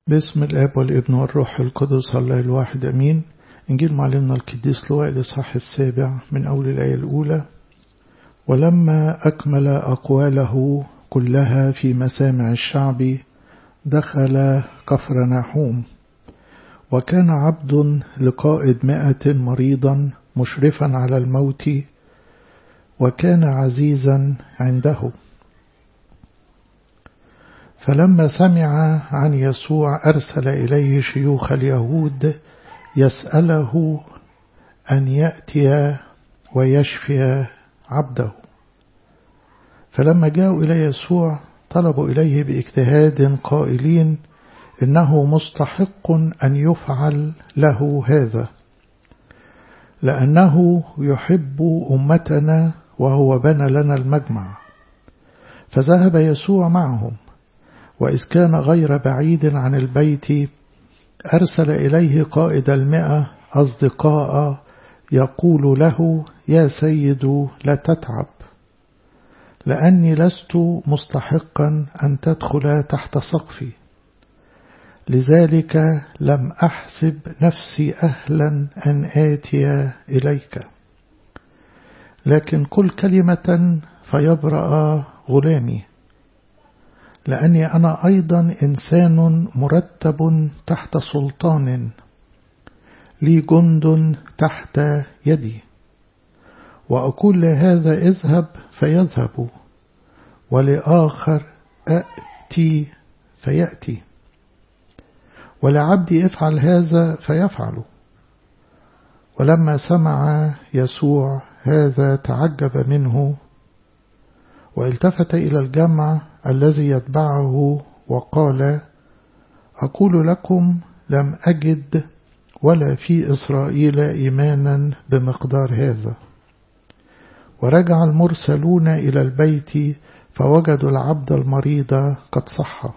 باسم الاب والابن والروح القدس الله الواحد امين انجيل معلمنا القديس لواء الاصحاح السابع من اول الايه الاولى ولما اكمل اقواله كلها في مسامع الشعب دخل كفر ناحوم وكان عبد لقائد مائة مريضا مشرفا على الموت وكان عزيزا عنده فلما سمع عن يسوع أرسل إليه شيوخ اليهود يسأله أن يأتي ويشفي عبده فلما جاءوا إلى يسوع طلبوا إليه باجتهاد قائلين إنه مستحق أن يفعل له هذا لأنه يحب أمتنا وهو بنى لنا المجمع فذهب يسوع معهم وإذ كان غير بعيد عن البيت أرسل إليه قائد المئة أصدقاء يقول له يا سيد لا تتعب لأني لست مستحقا أن تدخل تحت سقفي لذلك لم أحسب نفسي أهلا أن آتي إليك لكن كل كلمة فيبرأ غلامي لأني أنا أيضا إنسان مرتب تحت سلطان لي جند تحت يدي وأقول لهذا اذهب فيذهب ولآخر أأتي فيأتي ولعبدي افعل هذا فيفعل ولما سمع يسوع هذا تعجب منه والتفت إلى الجمع الذي يتبعه وقال أقول لكم لم أجد ولا في إسرائيل إيمانا بمقدار هذا ورجع المرسلون إلى البيت فوجدوا العبد المريض قد صح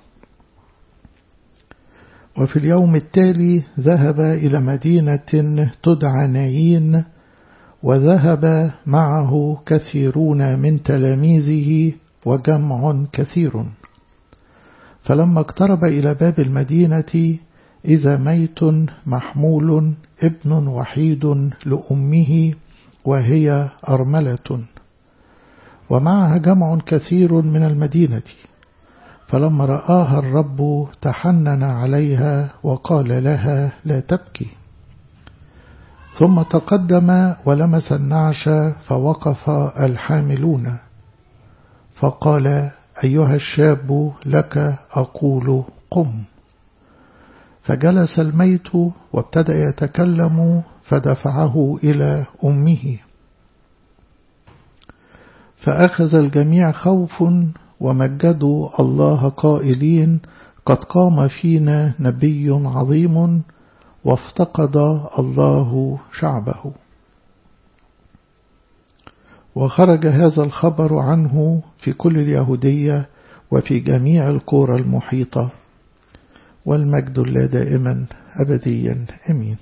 وفي اليوم التالي ذهب إلى مدينة تدعى نايين وذهب معه كثيرون من تلاميذه وجمع كثير فلما اقترب إلى باب المدينة إذا ميت محمول ابن وحيد لأمه وهي أرملة ومعها جمع كثير من المدينة فلما رآها الرب تحنن عليها وقال لها لا تبكي ثم تقدم ولمس النعش فوقف الحاملون فقال أيها الشاب لك أقول قم فجلس الميت وابتدأ يتكلم فدفعه إلى أمه فأخذ الجميع خوف ومجدوا الله قائلين قد قام فينا نبي عظيم وافتقد الله شعبه وخرج هذا الخبر عنه في كل اليهودية وفي جميع القرى المحيطة والمجد لا دائما أبديا أمين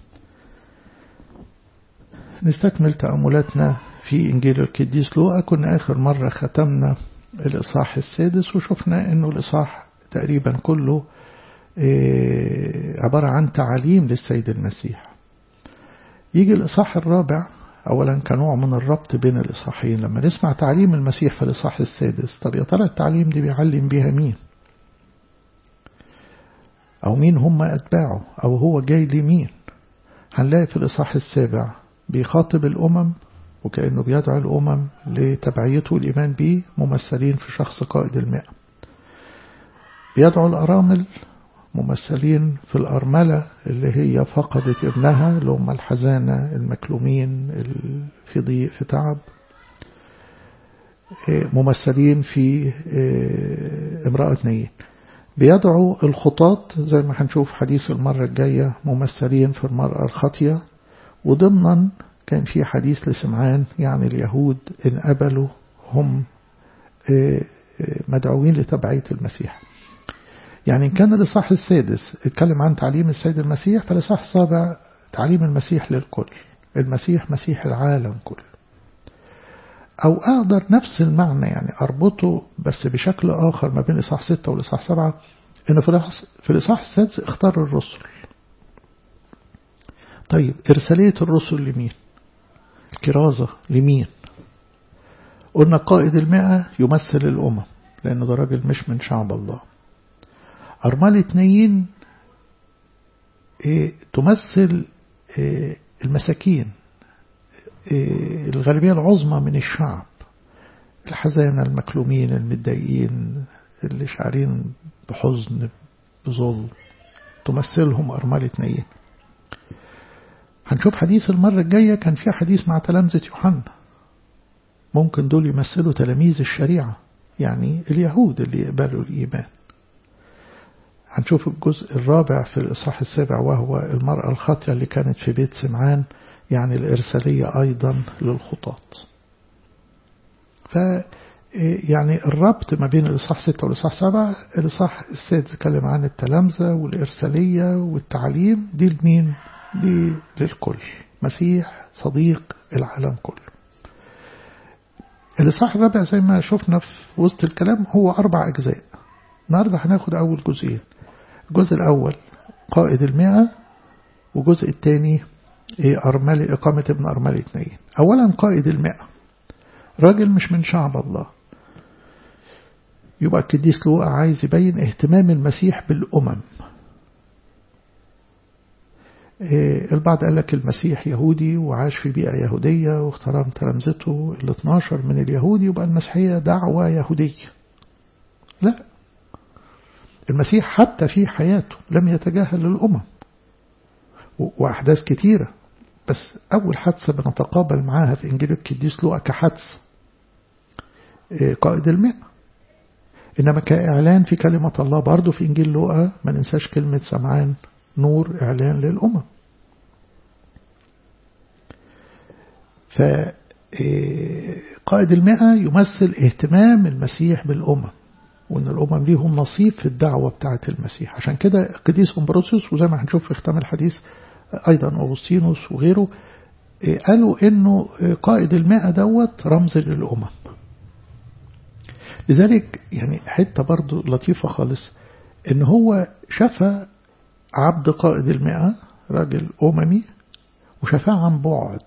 نستكمل تأملاتنا في إنجيل القديس لوقا كنا آخر مرة ختمنا الإصحاح السادس وشفنا أنه الإصحاح تقريبا كله عبارة عن تعاليم للسيد المسيح يجي الإصحاح الرابع أولا كنوع من الربط بين الإصحاحين لما نسمع تعليم المسيح في الإصحاح السادس طب يا ترى التعليم دي بيعلم بيها مين أو مين هم أتباعه أو هو جاي لمين هنلاقي في الإصحاح السابع بيخاطب الأمم وكأنه بيدعو الأمم لتبعيته الإيمان به ممثلين في شخص قائد الماء بيدعو الأرامل ممثلين في الأرملة اللي هي فقدت ابنها اللي هم الحزانة المكلومين في ضيق في تعب ممثلين في امرأة نيين بيدعو الخطاط زي ما هنشوف حديث المرة الجاية ممثلين في المرأة الخاطية وضمنا كان في حديث لسمعان يعني اليهود إن قبلوا هم مدعوين لتبعية المسيح يعني إن كان الإصحاح السادس اتكلم عن تعليم السيد المسيح فالإصحاح السابع تعليم المسيح للكل المسيح مسيح العالم كله أو أقدر نفس المعنى يعني أربطه بس بشكل آخر ما بين الإصحاح ستة والإصحاح سبعة إن في الإصحاح السادس اختار الرسل طيب إرسالية الرسل لمين الكرازة لمين قلنا قائد المئة يمثل الأمم لأن ده راجل مش من شعب الله أرمال اتنين إيه تمثل إيه المساكين إيه الغالبية العظمى من الشعب الحزانة المكلومين المتضايقين اللي شعرين بحزن بظلم تمثلهم أرمال اتنين هنشوف حديث المرة الجاية كان في حديث مع تلامذة يوحنا ممكن دول يمثلوا تلاميذ الشريعة يعني اليهود اللي يقبلوا الإيمان هنشوف الجزء الرابع في الإصحاح السابع وهو المرأة الخاطئة اللي كانت في بيت سمعان يعني الإرسالية أيضا للخطاط ف يعني الربط ما بين الإصحاح 6 والإصحاح 7 الإصحاح السادس اتكلم عن التلامذة والإرسالية والتعليم دي لمين؟ دي للكل مسيح صديق العالم كله الإصحاح الرابع زي ما شفنا في وسط الكلام هو أربع أجزاء النهاردة هناخد أول جزئين الجزء الأول قائد المئة والجزء الثاني أرملي إقامة ابن أرملي اثنين أولا قائد المئة راجل مش من شعب الله يبقى القديس لوقا عايز يبين اهتمام المسيح بالأمم البعض قال لك المسيح يهودي وعاش في بيئة يهودية واخترم تلامذته ال 12 من اليهود يبقى المسيحية دعوة يهودية لا المسيح حتى في حياته لم يتجاهل الأمم وأحداث كتيرة بس أول حادثة بنتقابل معاها في إنجيل القديس لوقا كحادثة قائد المئة إنما كإعلان في كلمة الله برضه في إنجيل لوقا ما ننساش كلمة سمعان نور إعلان للأمم فقائد المئة يمثل اهتمام المسيح بالأمم وأن الأمم ليهم نصيب في الدعوة بتاعة المسيح عشان كده قديس أمبروسيوس وزي ما هنشوف في ختام الحديث أيضا أغسطينوس وغيره قالوا أنه قائد المئة دوت رمز للأمم لذلك يعني حتة برضو لطيفة خالص ان هو شفى عبد قائد المئة راجل أممي وشفاه عن بعد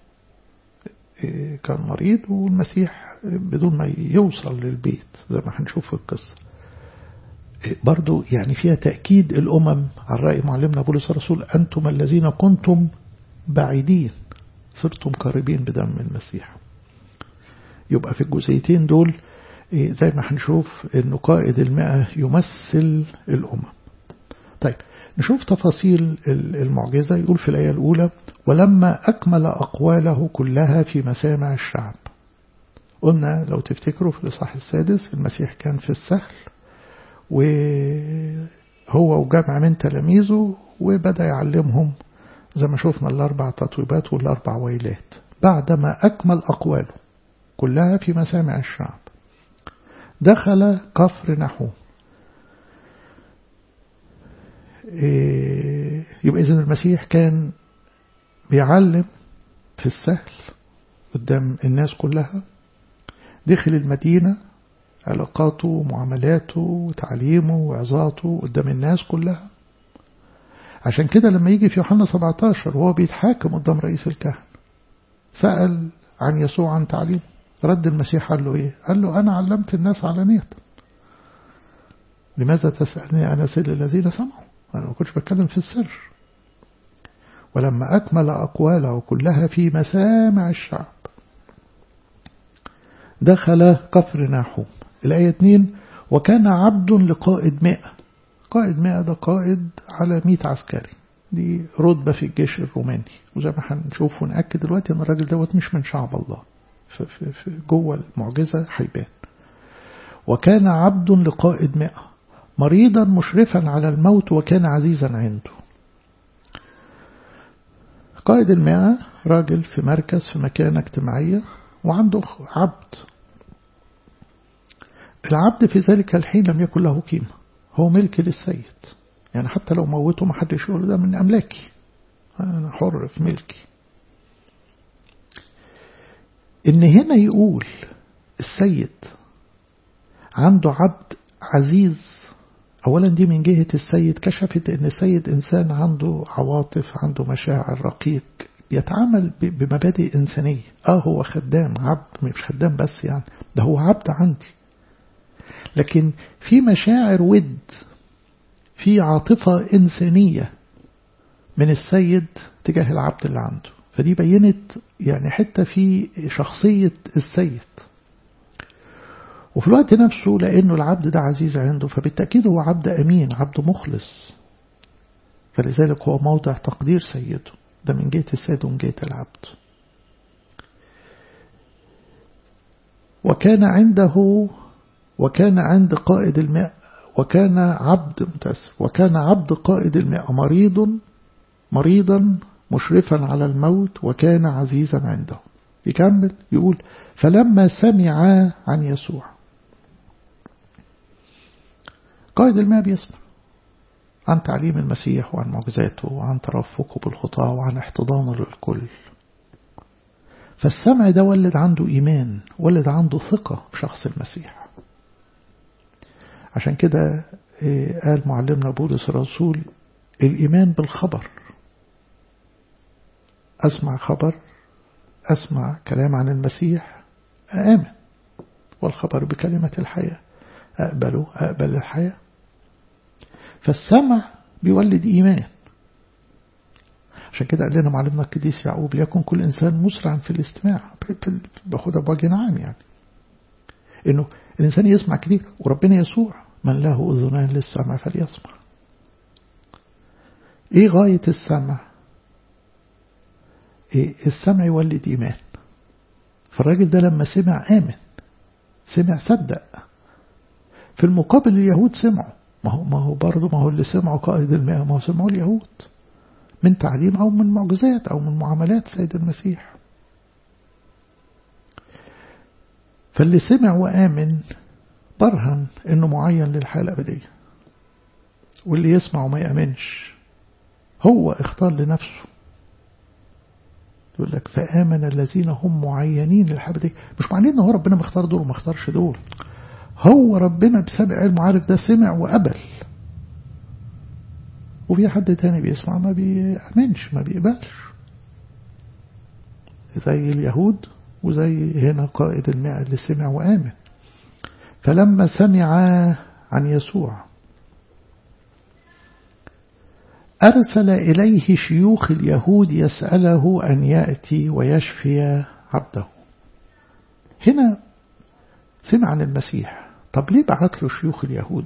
كان مريض والمسيح بدون ما يوصل للبيت زي ما هنشوف في القصة برضو يعني فيها تأكيد الأمم على رأي معلمنا بولس الرسول أنتم الذين كنتم بعيدين صرتم قريبين بدم المسيح يبقى في الجزئيتين دول زي ما هنشوف أنه قائد المئة يمثل الأمم طيب نشوف تفاصيل المعجزة يقول في الآية الأولى ولما أكمل أقواله كلها في مسامع الشعب قلنا لو تفتكروا في الإصحاح السادس المسيح كان في السهل وهو وجمع من تلاميذه وبدأ يعلمهم زي ما شفنا الأربع تطويبات والأربع ويلات بعدما أكمل أقواله كلها في مسامع الشعب دخل كفر نحوم يبقى إذن المسيح كان بيعلم في السهل قدام الناس كلها دخل المدينة علاقاته ومعاملاته وتعليمه وعظاته قدام الناس كلها عشان كده لما يجي في يوحنا 17 وهو بيتحاكم قدام رئيس الكهنة سأل عن يسوع عن تعليمه رد المسيح قال له ايه قال له أنا علمت الناس علانية لماذا تسألني أنا سل الذين سمعوا أنا ما كنتش بتكلم في السر ولما أكمل أقواله كلها في مسامع الشعب دخل كفر ناحوم الآية 2 وكان عبد لقائد مئة قائد مئة ده قائد على مئة عسكري دي رتبة في الجيش الروماني وزي ما هنشوف ونأكد دلوقتي أن الراجل دوت مش من شعب الله في في في جوه المعجزة هيبان وكان عبد لقائد مئة مريضا مشرفا على الموت وكان عزيزا عنده قائد المئة راجل في مركز في مكانة اجتماعية وعنده عبد العبد في ذلك الحين لم يكن له قيمة هو ملك للسيد يعني حتى لو موته ما حدش يقول ده من أملاكي أنا حر في ملكي إن هنا يقول السيد عنده عبد عزيز أولا دي من جهة السيد كشفت أن السيد إنسان عنده عواطف عنده مشاعر رقيق يتعامل بمبادئ إنسانية آه هو خدام عبد مش خدام بس يعني ده هو عبد عندي لكن في مشاعر ود في عاطفة إنسانية من السيد تجاه العبد اللي عنده فدي بينت يعني حتة في شخصية السيد وفي الوقت نفسه لأنه العبد ده عزيز عنده فبالتأكيد هو عبد أمين عبد مخلص فلذلك هو موضع تقدير سيده ده من جهة السيد ومن جهة العبد وكان عنده وكان عند قائد الماء وكان عبد متأسف وكان عبد قائد الماء مريض مريضا مشرفا على الموت وكان عزيزا عنده يكمل يقول فلما سمع عن يسوع قائد الماء بيسمع عن تعليم المسيح وعن معجزاته وعن ترفقه بالخطاة وعن احتضانه للكل فالسمع ده ولد عنده إيمان ولد عنده ثقة في شخص المسيح عشان كده قال معلمنا بولس الرسول الإيمان بالخبر أسمع خبر أسمع كلام عن المسيح آمن والخبر بكلمة الحياة أقبله أقبل الحياة فالسمع بيولد إيمان عشان كده قال لنا معلمنا القديس يعقوب ليكن كل إنسان مسرعا في الاستماع باخدها بوجه عام يعني إنه الإنسان يسمع كتير وربنا يسوع من له أذنان للسمع فليسمع إيه غاية السمع إيه السمع يولد إيمان فالراجل ده لما سمع آمن سمع صدق في المقابل اليهود سمعوا ما هو ما هو برضه ما هو اللي سمعوا قائد المئة ما هو سمعوا اليهود من تعليم أو من معجزات أو من معاملات سيد المسيح فاللي سمع وآمن برهن إنه معين للحياة الأبدية واللي يسمع وما يأمنش هو اختار لنفسه يقول لك فآمن الذين هم معينين للحياة الأبدية مش معناه إن هو ربنا مختار دول وما اختارش دول هو ربنا بسبب علمه عارف ده سمع وقبل وفي حد تاني بيسمع ما بيأمنش ما بيقبلش زي اليهود وزي هنا قائد المئة اللي سمع وآمن فلما سمع عن يسوع أرسل إليه شيوخ اليهود يسأله أن يأتي ويشفي عبده هنا سمع عن المسيح طب ليه بعت له شيوخ اليهود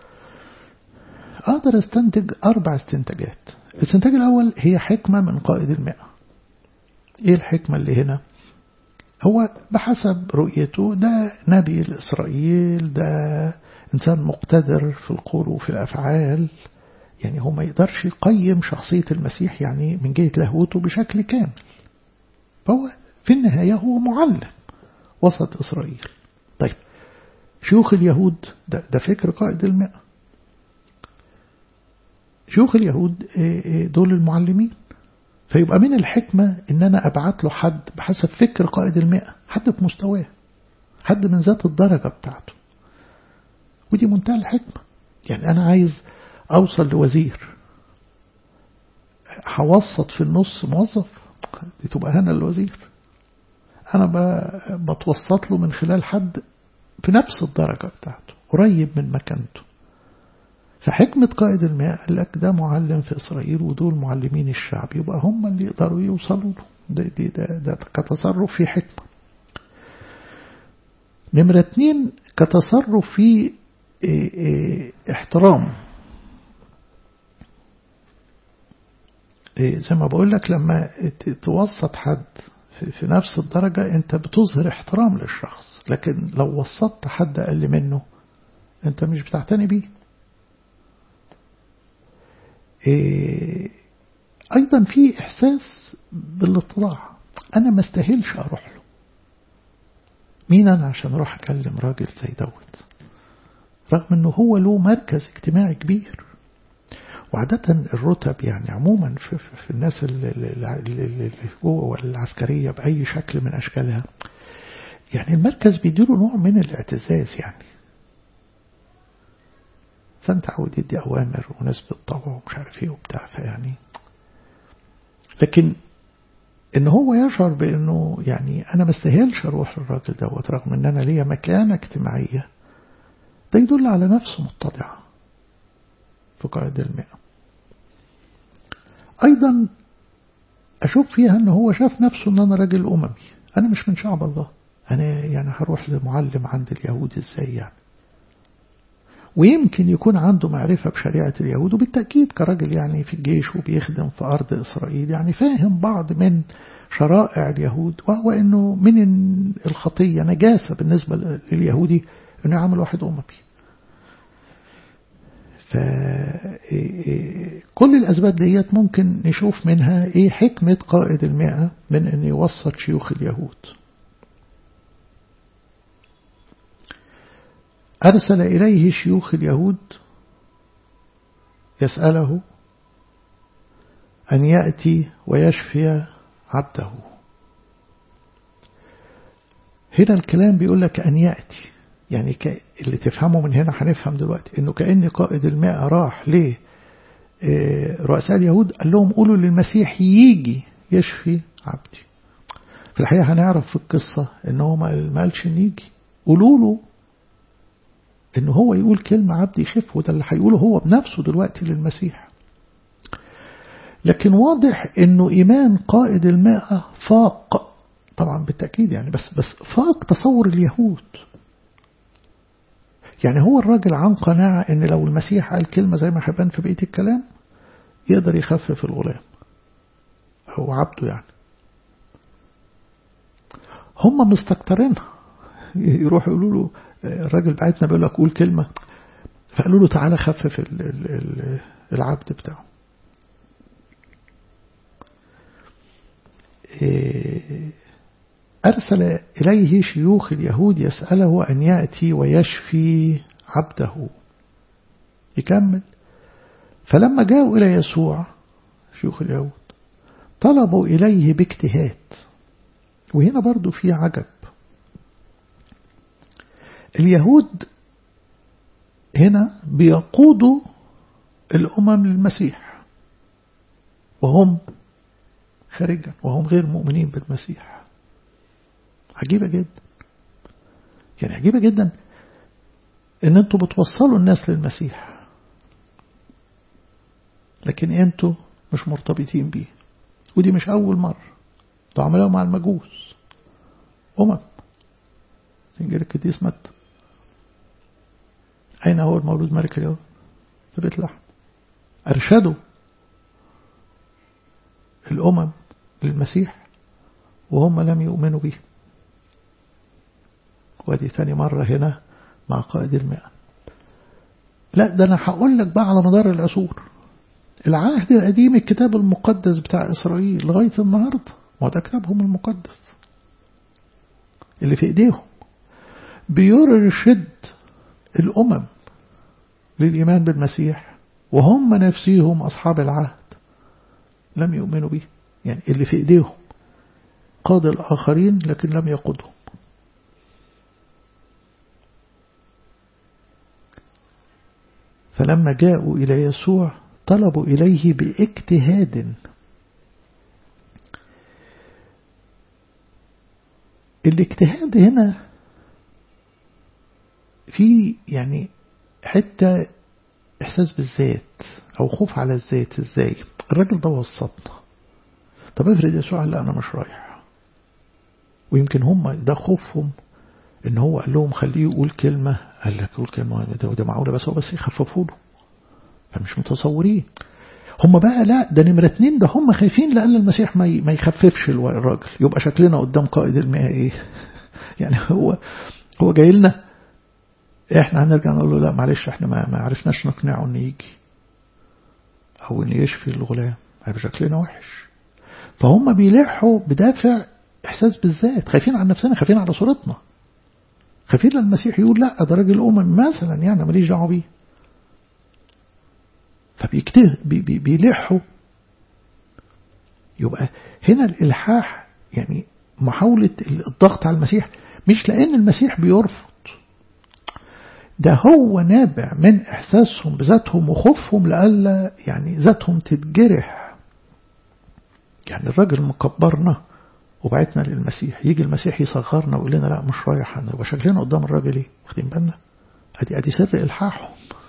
أقدر استنتج أربع استنتاجات الاستنتاج الأول هي حكمة من قائد المئة إيه الحكمة اللي هنا هو بحسب رؤيته ده نبي لإسرائيل ده إنسان مقتدر في القول وفي الأفعال يعني هو ما يقدرش يقيم شخصية المسيح يعني من جهة لاهوته بشكل كامل فهو في النهاية هو معلم وسط إسرائيل طيب شيوخ اليهود ده, ده فكر قائد المئة شيوخ اليهود دول المعلمين فيبقى من الحكمة ان انا ابعت له حد بحسب فكر قائد المئة حد في مستواه حد من ذات الدرجة بتاعته ودي منتهى الحكمة يعني انا عايز اوصل لوزير هوسط في النص موظف دي تبقى هنا الوزير انا بتوسط له من خلال حد في نفس الدرجة بتاعته قريب من مكانته فحكمة قائد الماء قال لك ده معلم في إسرائيل ودول معلمين الشعب يبقى هم اللي يقدروا يوصلوا له ده, ده, ده, ده كتصرف في حكمة نمرة اتنين كتصرف في ايه ايه احترام ايه زي ما بقول لك لما توسط حد في, في نفس الدرجة انت بتظهر احترام للشخص لكن لو وسطت حد أقل منه انت مش بتعتني بيه إيه أيضا في إحساس بالاطلاع أنا ما استاهلش أروح له مين أنا عشان أروح أكلم راجل زي دوت رغم أنه هو له مركز اجتماعي كبير وعادة الرتب يعني عموما في, في, في الناس اللي جوه والعسكرية بأي شكل من أشكالها يعني المركز بيديله نوع من الاعتزاز يعني إنسان تعود يدي أوامر وناس بالطبع ومش عارف إيه وبتاع فيعني لكن إن هو يشعر بإنه يعني أنا ما استاهلش أروح للراجل دوت رغم إن أنا ليا مكانة اجتماعية ده يدل على نفسه متضعة في قائد المئة أيضا أشوف فيها أنه هو شاف نفسه أن أنا راجل أممي أنا مش من شعب الله أنا يعني هروح لمعلم عند اليهود إزاي يعني ويمكن يكون عنده معرفة بشريعة اليهود وبالتأكيد كراجل يعني في الجيش وبيخدم في أرض إسرائيل يعني فاهم بعض من شرائع اليهود وهو أنه من الخطية نجاسة بالنسبة لليهودي أنه يعمل واحد أممي فكل الأسباب ديت ممكن نشوف منها إيه حكمة قائد المئة من أن يوسط شيوخ اليهود أرسل إليه شيوخ اليهود يسأله أن يأتي ويشفي عبده هنا الكلام بيقول لك أن يأتي يعني اللي تفهمه من هنا هنفهم دلوقتي انه كأن قائد الماء راح ل رؤساء اليهود قال لهم قولوا للمسيح يجي يشفي عبدي في الحقيقة هنعرف في القصة ان هو ما قالش ان يجي قولوا له ان هو يقول كلمة عبدي يخف وده اللي هيقوله هو بنفسه دلوقتي للمسيح لكن واضح انه ايمان قائد الماء فاق طبعا بالتأكيد يعني بس بس فاق تصور اليهود يعني هو الراجل عن قناعة ان لو المسيح قال كلمة زي ما هيبان في بقية الكلام يقدر يخفف الغلام أو عبده يعني هم مستكترينها يروحوا يقولوا له الراجل بعتنا بيقول لك قول كلمة فقالوا له تعالى خفف ال ال العبد بتاعه أرسل إليه شيوخ اليهود يسأله أن يأتي ويشفي عبده يكمل فلما جاءوا إلى يسوع شيوخ اليهود طلبوا إليه باجتهاد وهنا برضو في عجب اليهود هنا بيقودوا الأمم للمسيح وهم خارجا وهم غير مؤمنين بالمسيح عجيبة جدا يعني عجيبة جدا ان انتوا بتوصلوا الناس للمسيح لكن انتوا مش مرتبطين بيه ودي مش اول مرة ده عملوها مع المجوس امم انجيل القديس متى اين هو المولود ملك اليوم في بيت لحم ارشدوا الامم للمسيح وهم لم يؤمنوا به ودي ثاني مرة هنا مع قائد المئة لا ده أنا هقول لك بقى على مدار العصور العهد القديم الكتاب المقدس بتاع إسرائيل لغاية النهاردة ما ده كتابهم المقدس اللي في إيديهم بيرشد الأمم للإيمان بالمسيح وهم نفسيهم أصحاب العهد لم يؤمنوا به يعني اللي في إيديهم قاد الآخرين لكن لم يقودهم فلما جاءوا إلى يسوع طلبوا إليه باجتهاد الاجتهاد هنا في يعني حتى إحساس بالذات أو خوف على الذات إزاي الراجل ده وسطنا طب افرض يسوع قال لا أنا مش رايح ويمكن هم ده خوفهم ان هو قال لهم خليه يقول كلمة قال لك يقول كلمة ده, ده معقولة بس هو بس يخففوا له فمش متصورين هم بقى لا ده نمرة اتنين ده هم خايفين لأن المسيح ما ما يخففش الراجل يبقى شكلنا قدام قائد المئة ايه يعني هو هو جاي لنا احنا هنرجع نقول له لا معلش احنا ما, ما عرفناش نقنعه ان يجي او ان يشفي الغلام هيبقى شكلنا وحش فهم بيلحوا بدافع احساس بالذات خايفين على نفسنا خايفين على صورتنا خايفين المسيح يقول لا ده راجل أمم مثلا يعني ماليش دعوه بيه فبيكته بي بي بيلحوا يبقى هنا الإلحاح يعني محاولة الضغط على المسيح مش لأن المسيح بيرفض ده هو نابع من إحساسهم بذاتهم وخوفهم لألا يعني ذاتهم تتجرح يعني الراجل مكبرنا وبعتنا للمسيح يجي المسيح يصغرنا ويقول لنا لا مش رايح أنا يبقى شكلنا قدام الراجل ايه واخدين بالنا ادي ادي سر الحاحهم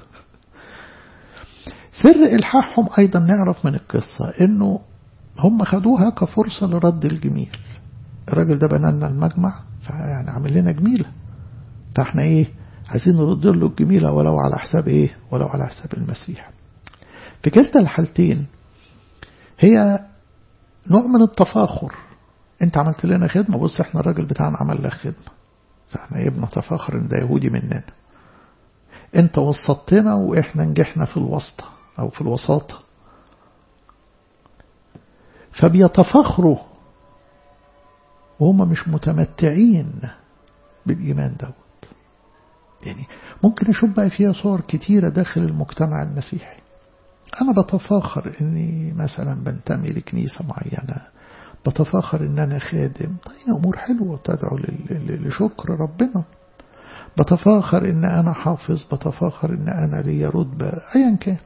سر الحاحهم ايضا نعرف من القصة انه هم خدوها كفرصة لرد الجميل الراجل ده بنى لنا المجمع فيعني عامل لنا جميلة فاحنا ايه عايزين نرد له الجميلة ولو على حساب ايه ولو على حساب المسيح في كلتا الحالتين هي نوع من التفاخر انت عملت لنا خدمة بص احنا الراجل بتاعنا عمل لك خدمة فاحنا ايه بنتفاخر ان ده يهودي مننا انت وسطتنا واحنا نجحنا في الوسطى او في الوساطة فبيتفاخروا وهم مش متمتعين بالإيمان دوت يعني ممكن أشوف بقى فيها صور كتيرة داخل المجتمع المسيحي أنا بتفاخر إني مثلا بنتمي لكنيسة معينة بتفاخر إن أنا خادم طيب أمور حلوة تدعو لشكر ربنا بتفاخر إن أنا حافظ بتفاخر إن أنا لي رتبة أيا كان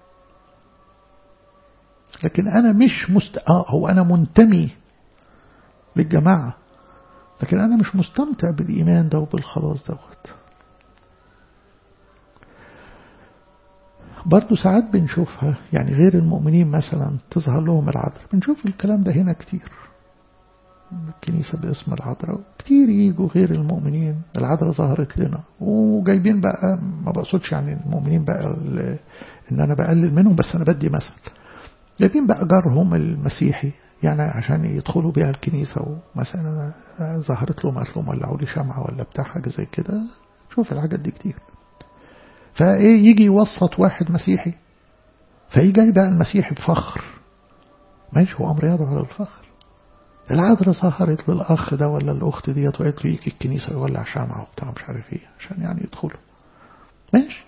لكن أنا مش مست... آه هو أنا منتمي للجماعة لكن أنا مش مستمتع بالإيمان ده وبالخلاص دوت برضو ساعات بنشوفها يعني غير المؤمنين مثلا تظهر لهم العذراء بنشوف الكلام ده هنا كتير الكنيسة باسم العذراء كتير يجوا غير المؤمنين العذراء ظهرت لنا وجايبين بقى ما بقصدش يعني المؤمنين بقى ان انا بقلل منهم بس انا بدي مثل جايبين بقى جارهم المسيحي يعني عشان يدخلوا بيها الكنيسة ومثلا ظهرت لهم قالت لهم ولعوا لي شمعة ولا بتاع حاجة زي كده شوف الحاجات دي كتير فايه يجي يوسط واحد مسيحي فيجي بقى المسيحي بفخر ماشي هو امر يدعو على الفخر العذراء ظهرت للاخ ده ولا الاخت ديت وقالت له يجي الكنيسه يولع شمعه وبتاع مش عارف ايه عشان يعني يدخلوا ماشي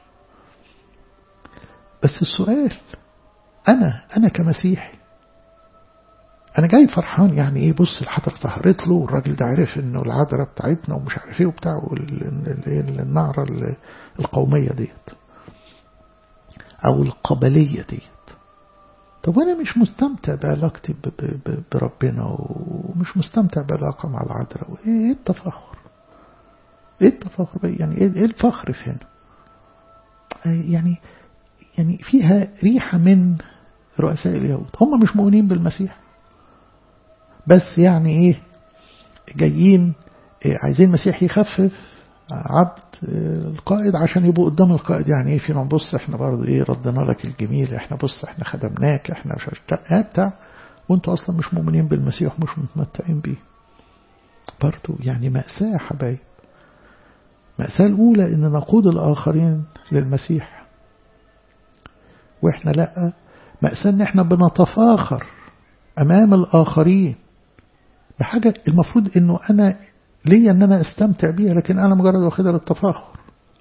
بس السؤال انا انا كمسيحي انا جاي فرحان يعني ايه بص الحضرة ظهرت له والراجل ده عرف انه العذراء بتاعتنا ومش عارف ايه وبتاع النعرة القومية ديت او القبلية ديت طب وانا مش مستمتع بعلاقتي بربنا ومش مستمتع بعلاقة مع العذراء ايه التفاخر ايه التفاخر يعني ايه الفخر في هنا يعني يعني فيها ريحة من رؤساء اليهود هم مش مؤمنين بالمسيح بس يعني ايه جايين إيه عايزين المسيح يخفف عبد القائد عشان يبقوا قدام القائد يعني ايه فينا بص احنا برضه ايه ردنا لك الجميل احنا بص احنا خدمناك احنا مش بتاع وانتوا اصلا مش مؤمنين بالمسيح ومش متمتعين بيه برضه يعني مأساة يا حبايب مأساة الأولى إن نقود الآخرين للمسيح وإحنا لأ مأساة إن إحنا بنتفاخر أمام الآخرين بحاجة المفروض إنه أنا ليا إن أنا أستمتع بيها لكن أنا مجرد واخدها للتفاخر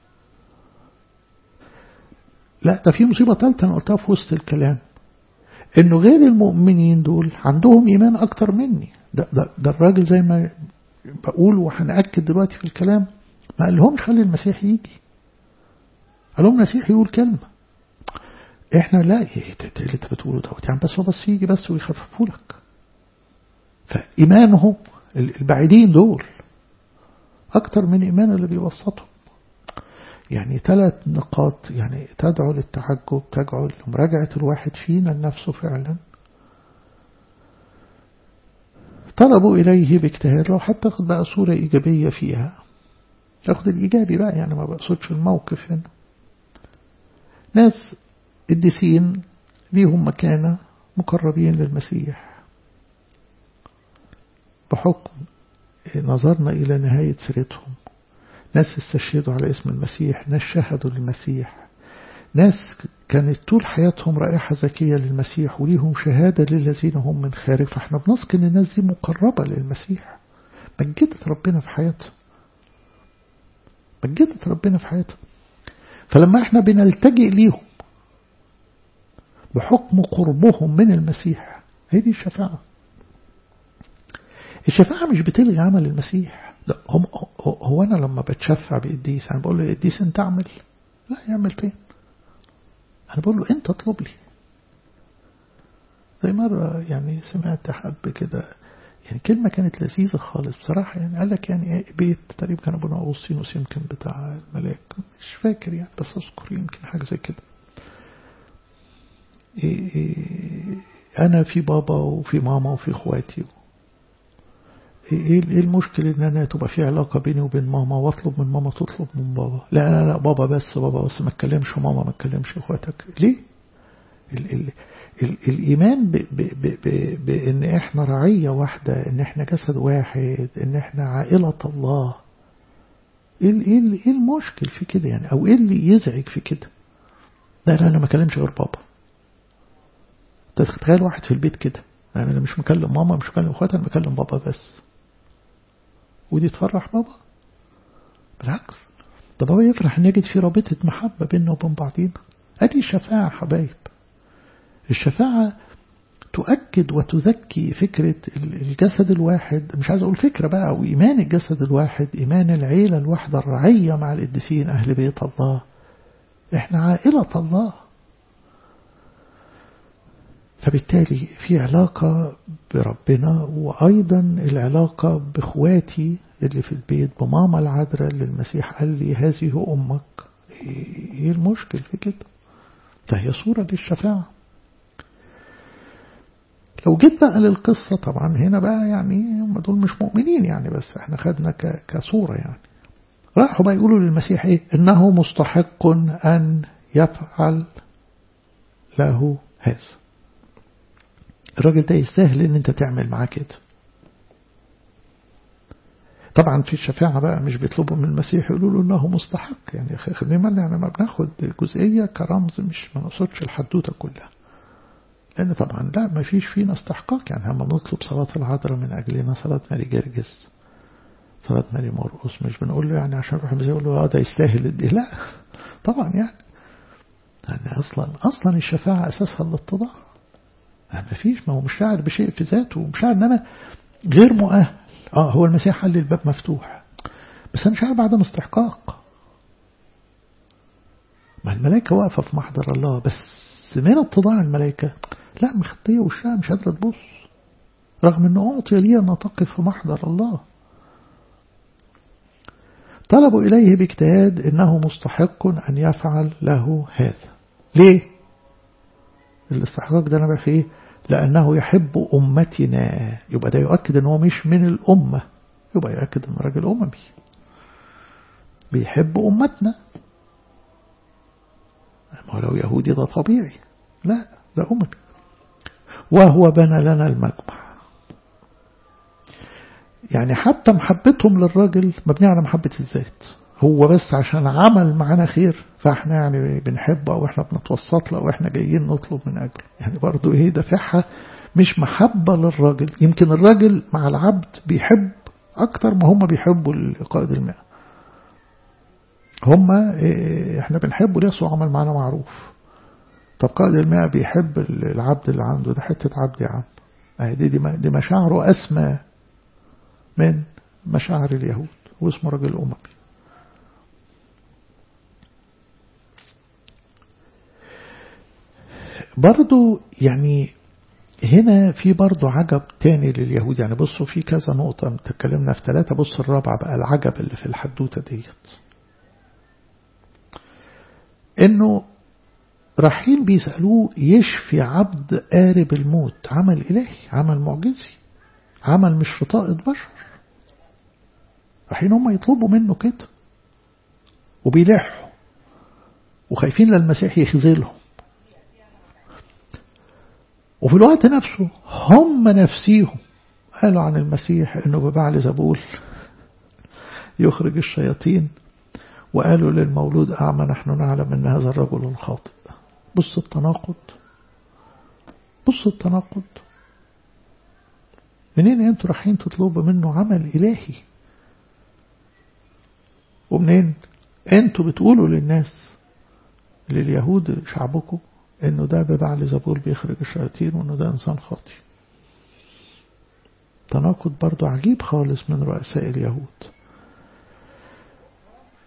لا ده في مصيبة ثالثة أنا قلتها في وسط الكلام إنه غير المؤمنين دول عندهم إيمان أكتر مني ده, ده, ده الراجل زي ما بقول وهنأكد دلوقتي في الكلام ما قال لهمش خلي المسيح يجي قال لهم المسيح يقول كلمة احنا لا ايه اللي انت بتقوله دوت يعني بس هو بس يجي بس ويخففوا لك فإيمانهم البعيدين دول أكتر من إيمان اللي بيوسطهم يعني ثلاث نقاط يعني تدعو للتعجب تدعو لمراجعة الواحد فينا لنفسه فعلا طلبوا إليه باجتهاد لو حتى تاخد بقى صورة إيجابية فيها تاخد الإيجابي بقى يعني ما بقصدش الموقف هنا ناس قديسين ليهم مكانة مقربين للمسيح بحكم نظرنا إلى نهاية سيرتهم ناس استشهدوا على اسم المسيح ناس شهدوا للمسيح ناس كانت طول حياتهم رائحة زكية للمسيح وليهم شهادة للذين هم من خارج فاحنا بنثق ان الناس دي مقربة للمسيح مجدت ربنا في حياتهم مجدت ربنا في حياتهم فلما احنا بنلتجئ ليهم بحكم قربهم من المسيح هي دي الشفاعة الشفاعة مش بتلغي عمل المسيح لا هم هو أنا لما بتشفع بقديس أنا بقول له القديس أنت اعمل لا يعمل فين أنا بقول له أنت اطلب لي زي مرة يعني سمعت حب كده يعني كلمة كانت لذيذة خالص بصراحة يعني قال لك يعني ايه بيت تقريبا كان ابونا أغسطينوس يمكن بتاع الملاك مش فاكر يعني بس أذكر يمكن حاجة زي كده إيه إيه أنا في بابا وفي ماما وفي إخواتي ايه ايه المشكلة ان انا تبقى في علاقة بيني وبين ماما واطلب من ماما تطلب من بابا لا لا لا بابا بس بابا بس ما تكلمش ماما ما تكلمش اخواتك ليه ال ال ال الإيمان ب ب ب ب بأن إحنا رعية واحدة إن إحنا جسد واحد إن إحنا عائلة الله إيه إيه إيه المشكل في كده يعني أو إيه اللي يزعج في كده لا لا أنا ما أكلمش غير بابا تتخيل واحد في البيت كده يعني أنا مش مكلم ماما مش مكلم أخواتي أنا بكلم بابا بس ودي تفرح بابا بالعكس ده بابا يفرح ان يجد في رابطة محبة بيننا وبين بعضينا ادي الشفاعة حبايب الشفاعة تؤكد وتذكي فكرة الجسد الواحد مش عايز أقول فكرة بقى أو إيمان الجسد الواحد إيمان العيلة الواحدة الرعية مع القديسين أهل بيت الله إحنا عائلة الله فبالتالي في علاقة بربنا وأيضا العلاقة بإخواتي اللي في البيت بماما العذراء اللي المسيح قال لي هذه أمك إيه المشكل في كده فهي صورة للشفاعة لو جيت بقى للقصة طبعا هنا بقى يعني هم دول مش مؤمنين يعني بس احنا خدنا كصورة يعني راحوا بقى يقولوا للمسيح ايه انه مستحق ان يفعل له هذا الراجل ده يستاهل ان انت تعمل معاه كده طبعا في الشفاعة بقى مش بيطلبوا من المسيح يقولوا له انه مستحق يعني خلينا بالنا يعني ما بناخد جزئية كرمز مش ما نقصدش الحدوتة كلها لأن طبعا لا ما فيش فينا استحقاق يعني هم نطلب صلاة العذراء من أجلنا صلاة ماري جرجس صلاة ماري مرقس مش بنقول له يعني عشان نروح المسيح يقول له اه ده يستاهل الدي لا طبعا يعني يعني أصلا أصلا الشفاعة أساسها الاتضاع ما فيش ما هو مش شاعر بشيء في ذاته ومش شاعر ان انا غير مؤهل اه هو المسيح قال لي الباب مفتوح بس انا شاعر بعدم استحقاق ما الملائكة واقفة في محضر الله بس من اتضاع الملائكة لا مخطية وشها مش قادرة تبص رغم انه اعطي لي ان تقف في محضر الله طلبوا إليه باجتهاد إنه مستحق أن يفعل له هذا ليه؟ الاستحقاق ده نبع في إيه؟ لأنه يحب أمتنا يبقى ده يؤكد أنه مش من الأمة يبقى يؤكد أنه راجل أممي بيحب أمتنا ما لو يهودي ده طبيعي لا ده أممي وهو بنى لنا المجمع يعني حتى محبتهم للراجل مبنية على محبة الذات هو بس عشان عمل معانا خير فاحنا يعني بنحبه او احنا بنتوسط له او احنا جايين نطلب من اجله يعني برضو ايه دافعها مش محبة للراجل يمكن الراجل مع العبد بيحب اكتر ما هم بيحبوا القائد الماء هم إيه احنا بنحبه ليه عمل معانا معروف طب قائد الماء بيحب العبد اللي عنده ده حتة عبد يا عم دي, دي, دي مشاعره أسمى من مشاعر اليهود واسمه رجل أممي برضو يعني هنا في برضو عجب تاني لليهود يعني بصوا في كذا نقطة تكلمنا في ثلاثة بص الرابعة بقى العجب اللي في الحدوتة ديت انه رايحين بيسألوه يشفي عبد قارب الموت عمل إلهي عمل معجزي عمل مش في طاقة بشر رايحين هم يطلبوا منه كده وبيلحوا وخايفين للمسيح يخذلهم وفي الوقت نفسه هم نفسيهم قالوا عن المسيح انه ببعل زبول يخرج الشياطين وقالوا للمولود أعمى نحن نعلم أن هذا الرجل الخاطئ بص التناقض بص التناقض منين انتوا رايحين تطلبوا منه عمل إلهي ومنين انتوا بتقولوا للناس لليهود شعبكم انه ده ببعل زبول بيخرج الشياطين وانه ده انسان خاطئ تناقض برضو عجيب خالص من رؤساء اليهود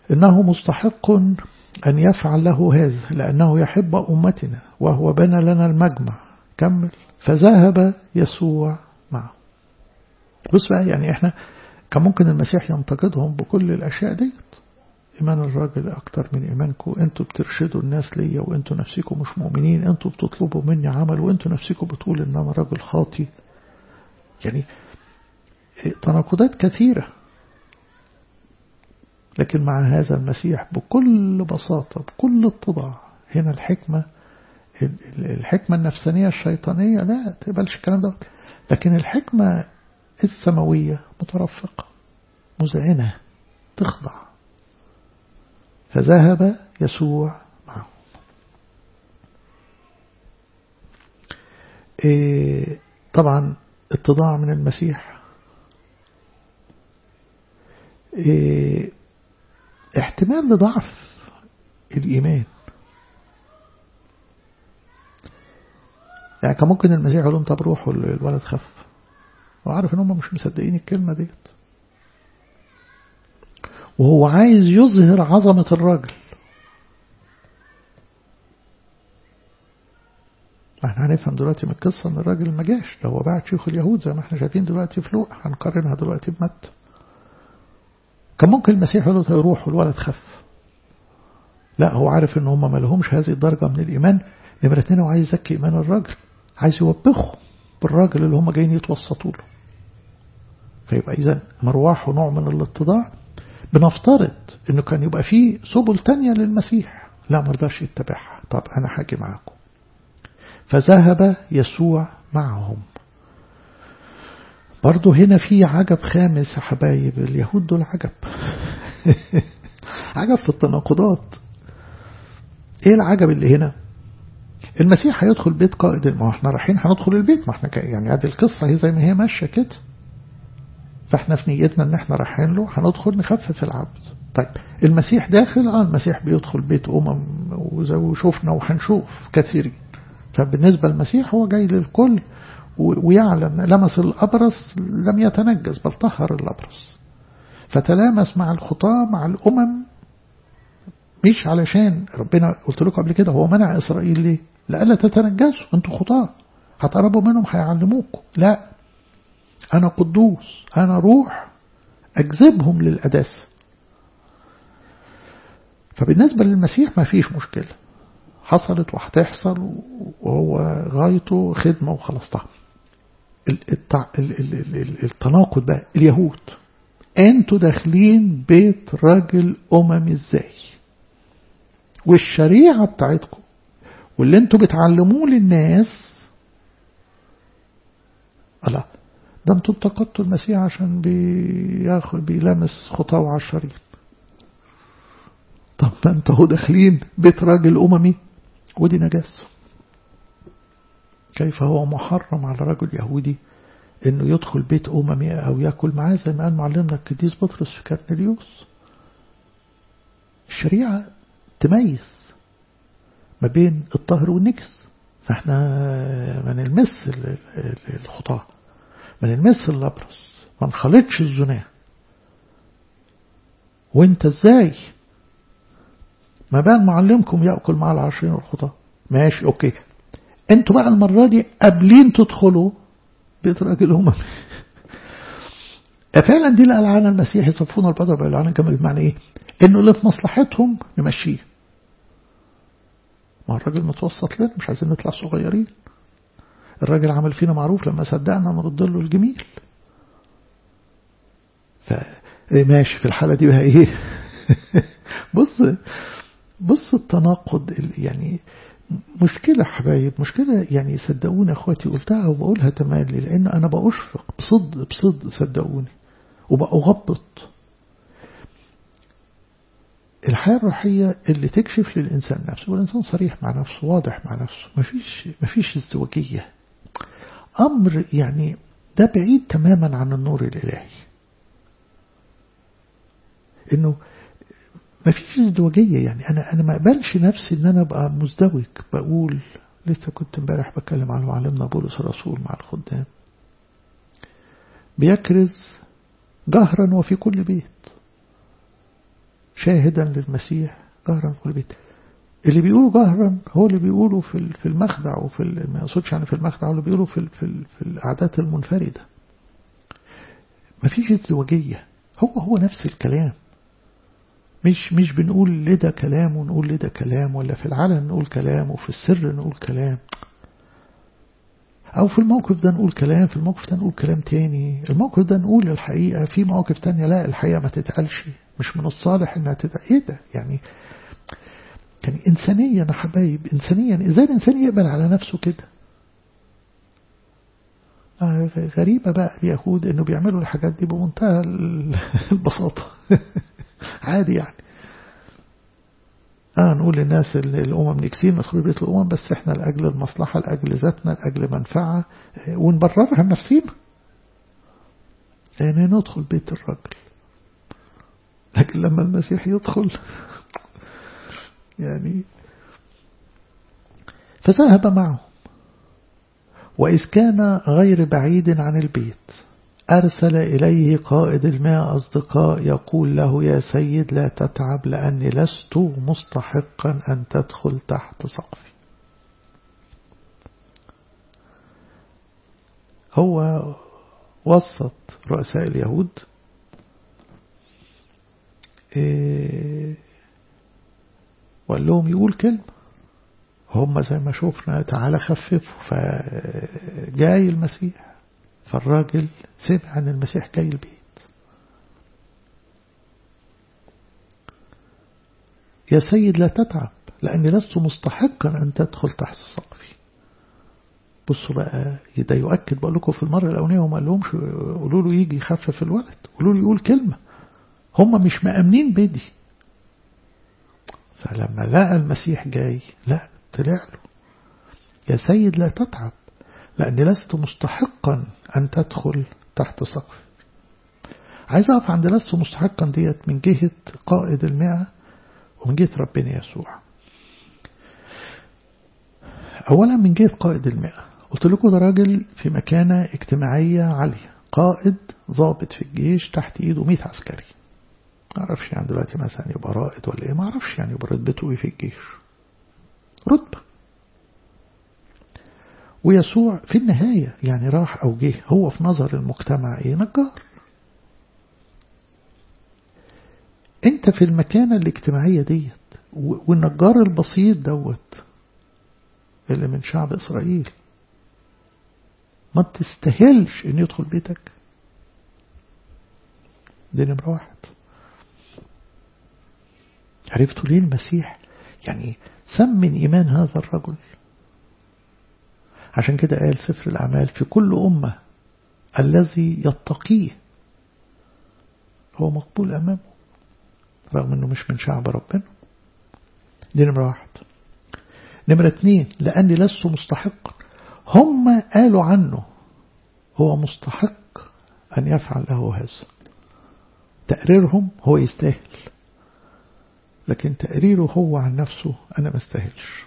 إنه مستحق أن يفعل له هذا لأنه يحب أمتنا وهو بنى لنا المجمع كمل فذهب يسوع معه بص بقى يعني احنا كان ممكن المسيح ينتقدهم بكل الأشياء ديت إيمان الراجل أكتر من إيمانكم أنتوا بترشدوا الناس ليا وأنتوا نفسكم مش مؤمنين أنتوا بتطلبوا مني عمل وأنتوا نفسكم بتقول إن أنا راجل خاطي يعني تناقضات كثيرة لكن مع هذا المسيح بكل بساطة بكل اتضاع هنا الحكمة الحكمة النفسانية الشيطانية لا تقبلش الكلام ده لكن الحكمة السماوية مترفقة مذعنة تخضع فذهب يسوع معه إيه طبعا اتضاع من المسيح إيه احتمال لضعف الإيمان يعني كان ممكن المسيح يقول لهم طب روحوا الولد خف وعارف ان هم مش مصدقين الكلمة ديت وهو عايز يظهر عظمة الراجل احنا هنفهم دلوقتي من القصة ان الراجل ما جاش ده هو بعت شيوخ اليهود زي ما احنا شايفين دلوقتي في لوقا هنقارنها دلوقتي بمتى كان ممكن المسيح يقول له روح والولد خف لا هو عارف ان هم ما لهمش هذه الدرجة من الإيمان نمرة اتنين هو عايز يزكي إيمان الراجل عايز يوبخه بالراجل اللي هم جايين يتوسطوا له فيبقى إذا مروحه نوع من الاتضاع بنفترض انه كان يبقى فيه سبل تانية للمسيح لا مرضاش يتبعها طب انا حاجي معاكم فذهب يسوع معهم برضه هنا في عجب خامس يا حبايب اليهود دول عجب عجب في التناقضات ايه العجب اللي هنا المسيح هيدخل بيت قائد ما احنا رايحين هندخل البيت ما احنا يعني هذه القصة هي زي ما هي ماشية كده فاحنا في نيتنا ان احنا رايحين له هندخل نخفف العبد طيب المسيح داخل اه المسيح بيدخل بيت امم وشوفنا وهنشوف كثيرين فبالنسبة للمسيح هو جاي للكل ويعلم لمس الأبرص لم يتنجس بل طهر الأبرص فتلامس مع الخطاة مع الأمم مش علشان ربنا قلت لكم قبل كده هو منع إسرائيل ليه لألا تتنجسوا انتوا خطاة هتقربوا منهم هيعلموكم لا أنا قدوس أنا روح أجذبهم للأداس فبالنسبة للمسيح ما فيش مشكلة حصلت وهتحصل وهو غايته خدمة وخلصتها التناقض بقى اليهود انتوا داخلين بيت راجل أممي ازاي والشريعة بتاعتكم واللي انتوا بتعلموه للناس الله ده انتوا انتقدتوا المسيح عشان بياخد بيلامس خطاه وعشرين طب ما انتوا داخلين بيت راجل أممي ودي نجاسة كيف هو محرم على رجل يهودي انه يدخل بيت أممي أو يأكل معاه زي ما قال معلمنا القديس بطرس في كارنليوس الشريعة تميز ما بين الطهر والنكس فاحنا ما نلمس الخطاة ما نلمس الأبرص ما نخلطش الزنا وانت ازاي ما بال معلمكم يأكل مع العشرين والخطاة ماشي اوكي انتوا بقى المرة دي قابلين تدخلوا بيت راجل أمم فعلا دي اللي قال عنها المسيح يصفون البدر بالعنى كما بمعنى ايه انه اللي في مصلحتهم نمشيه ما الراجل متوسط لنا مش عايزين نطلع صغيرين الراجل عمل فينا معروف لما صدقنا نرد له الجميل فماشي في الحالة دي بقى ايه بص بص التناقض يعني مشكلة حبايب مشكلة يعني صدقوني اخواتي قلتها وبقولها تمالي لان انا بأشفق بصد بصد صدقوني وبأغبط الحياة الروحية اللي تكشف للإنسان نفسه والإنسان صريح مع نفسه واضح مع نفسه مفيش, مفيش ازدواجية أمر يعني ده بعيد تماما عن النور الإلهي إنه مفيش ازدواجية يعني أنا أنا ما أقبلش نفسي إن أنا أبقى مزدوج بقول لسه كنت امبارح بتكلم عن معلمنا بولس الرسول مع الخدام بيكرز جهرا وفي كل بيت شاهدا للمسيح جهرا في البيت اللي بيقولوا جهرا هو اللي بيقولوا في في المخدع وفي ما يقصدش يعني في المخدع هو اللي بيقولوا في في, في القعدات المنفردة ما فيش ازدواجية هو هو نفس الكلام مش مش بنقول لده كلام ونقول لده كلام ولا في العلن نقول كلام وفي السر نقول كلام أو في الموقف ده نقول كلام في الموقف ده نقول كلام تاني الموقف ده نقول الحقيقة في مواقف تانية لا الحقيقة ما تتقالش مش من الصالح إنها تتقال إيه ده يعني يعني إنسانيا يا حبايب إنسانيا إزاي الإنسان يقبل على نفسه كده آه غريبة بقى اليهود إنه بيعملوا الحاجات دي بمنتهى البساطة عادي يعني آه نقول للناس الأمم نكسين ندخل بيت الأمم بس إحنا لأجل المصلحة لأجل ذاتنا لأجل منفعة ونبررها لنفسينا يعني ندخل بيت الرجل لكن لما المسيح يدخل يعني فذهب معهم وإذ كان غير بعيد عن البيت أرسل إليه قائد الماء أصدقاء يقول له يا سيد لا تتعب لأني لست مستحقا أن تدخل تحت سقفي هو وسط رؤساء اليهود إيه وقال لهم يقول كلمة هم زي ما شفنا تعالى خففوا فجاي المسيح فالراجل سمع أن المسيح جاي البيت يا سيد لا تتعب لأني لست مستحقا أن تدخل تحت سقفي بصوا بقى ده يؤكد بقول لكم في المرة الأولانية وما قالهمش قولوا له يجي يخفف الولد قولوا له يقول كلمة هم مش مأمنين بدي فلما لقى المسيح جاي لا طلع له يا سيد لا تتعب لأني لست مستحقا أن تدخل تحت سقف عايز أقف عند لست مستحقا ديت من جهة قائد المئة ومن جهة ربنا يسوع أولا من جهة قائد المئة قلت لكم ده راجل في مكانة اجتماعية عالية قائد ضابط في الجيش تحت ايده 100 عسكري ما اعرفش يعني دلوقتي مثلا يبقى رائد ولا ايه ما اعرفش يعني يبقى رتبته ايه في الجيش رتبة ويسوع في النهاية يعني راح أو جه هو في نظر المجتمع ايه نجار انت في المكانة الاجتماعية ديت والنجار البسيط دوت اللي من شعب إسرائيل ما تستاهلش ان يدخل بيتك دي نمرة واحد عرفتوا ليه المسيح يعني سمن إيمان هذا الرجل عشان كده قال سفر الأعمال في كل أمة الذي يتقيه هو مقبول أمامه رغم أنه مش من شعب ربنا دي نمرة واحد نمرة اتنين لأني لست مستحق هم قالوا عنه هو مستحق أن يفعل له هذا تقريرهم هو يستاهل لكن تقريره هو عن نفسه أنا ما استاهلش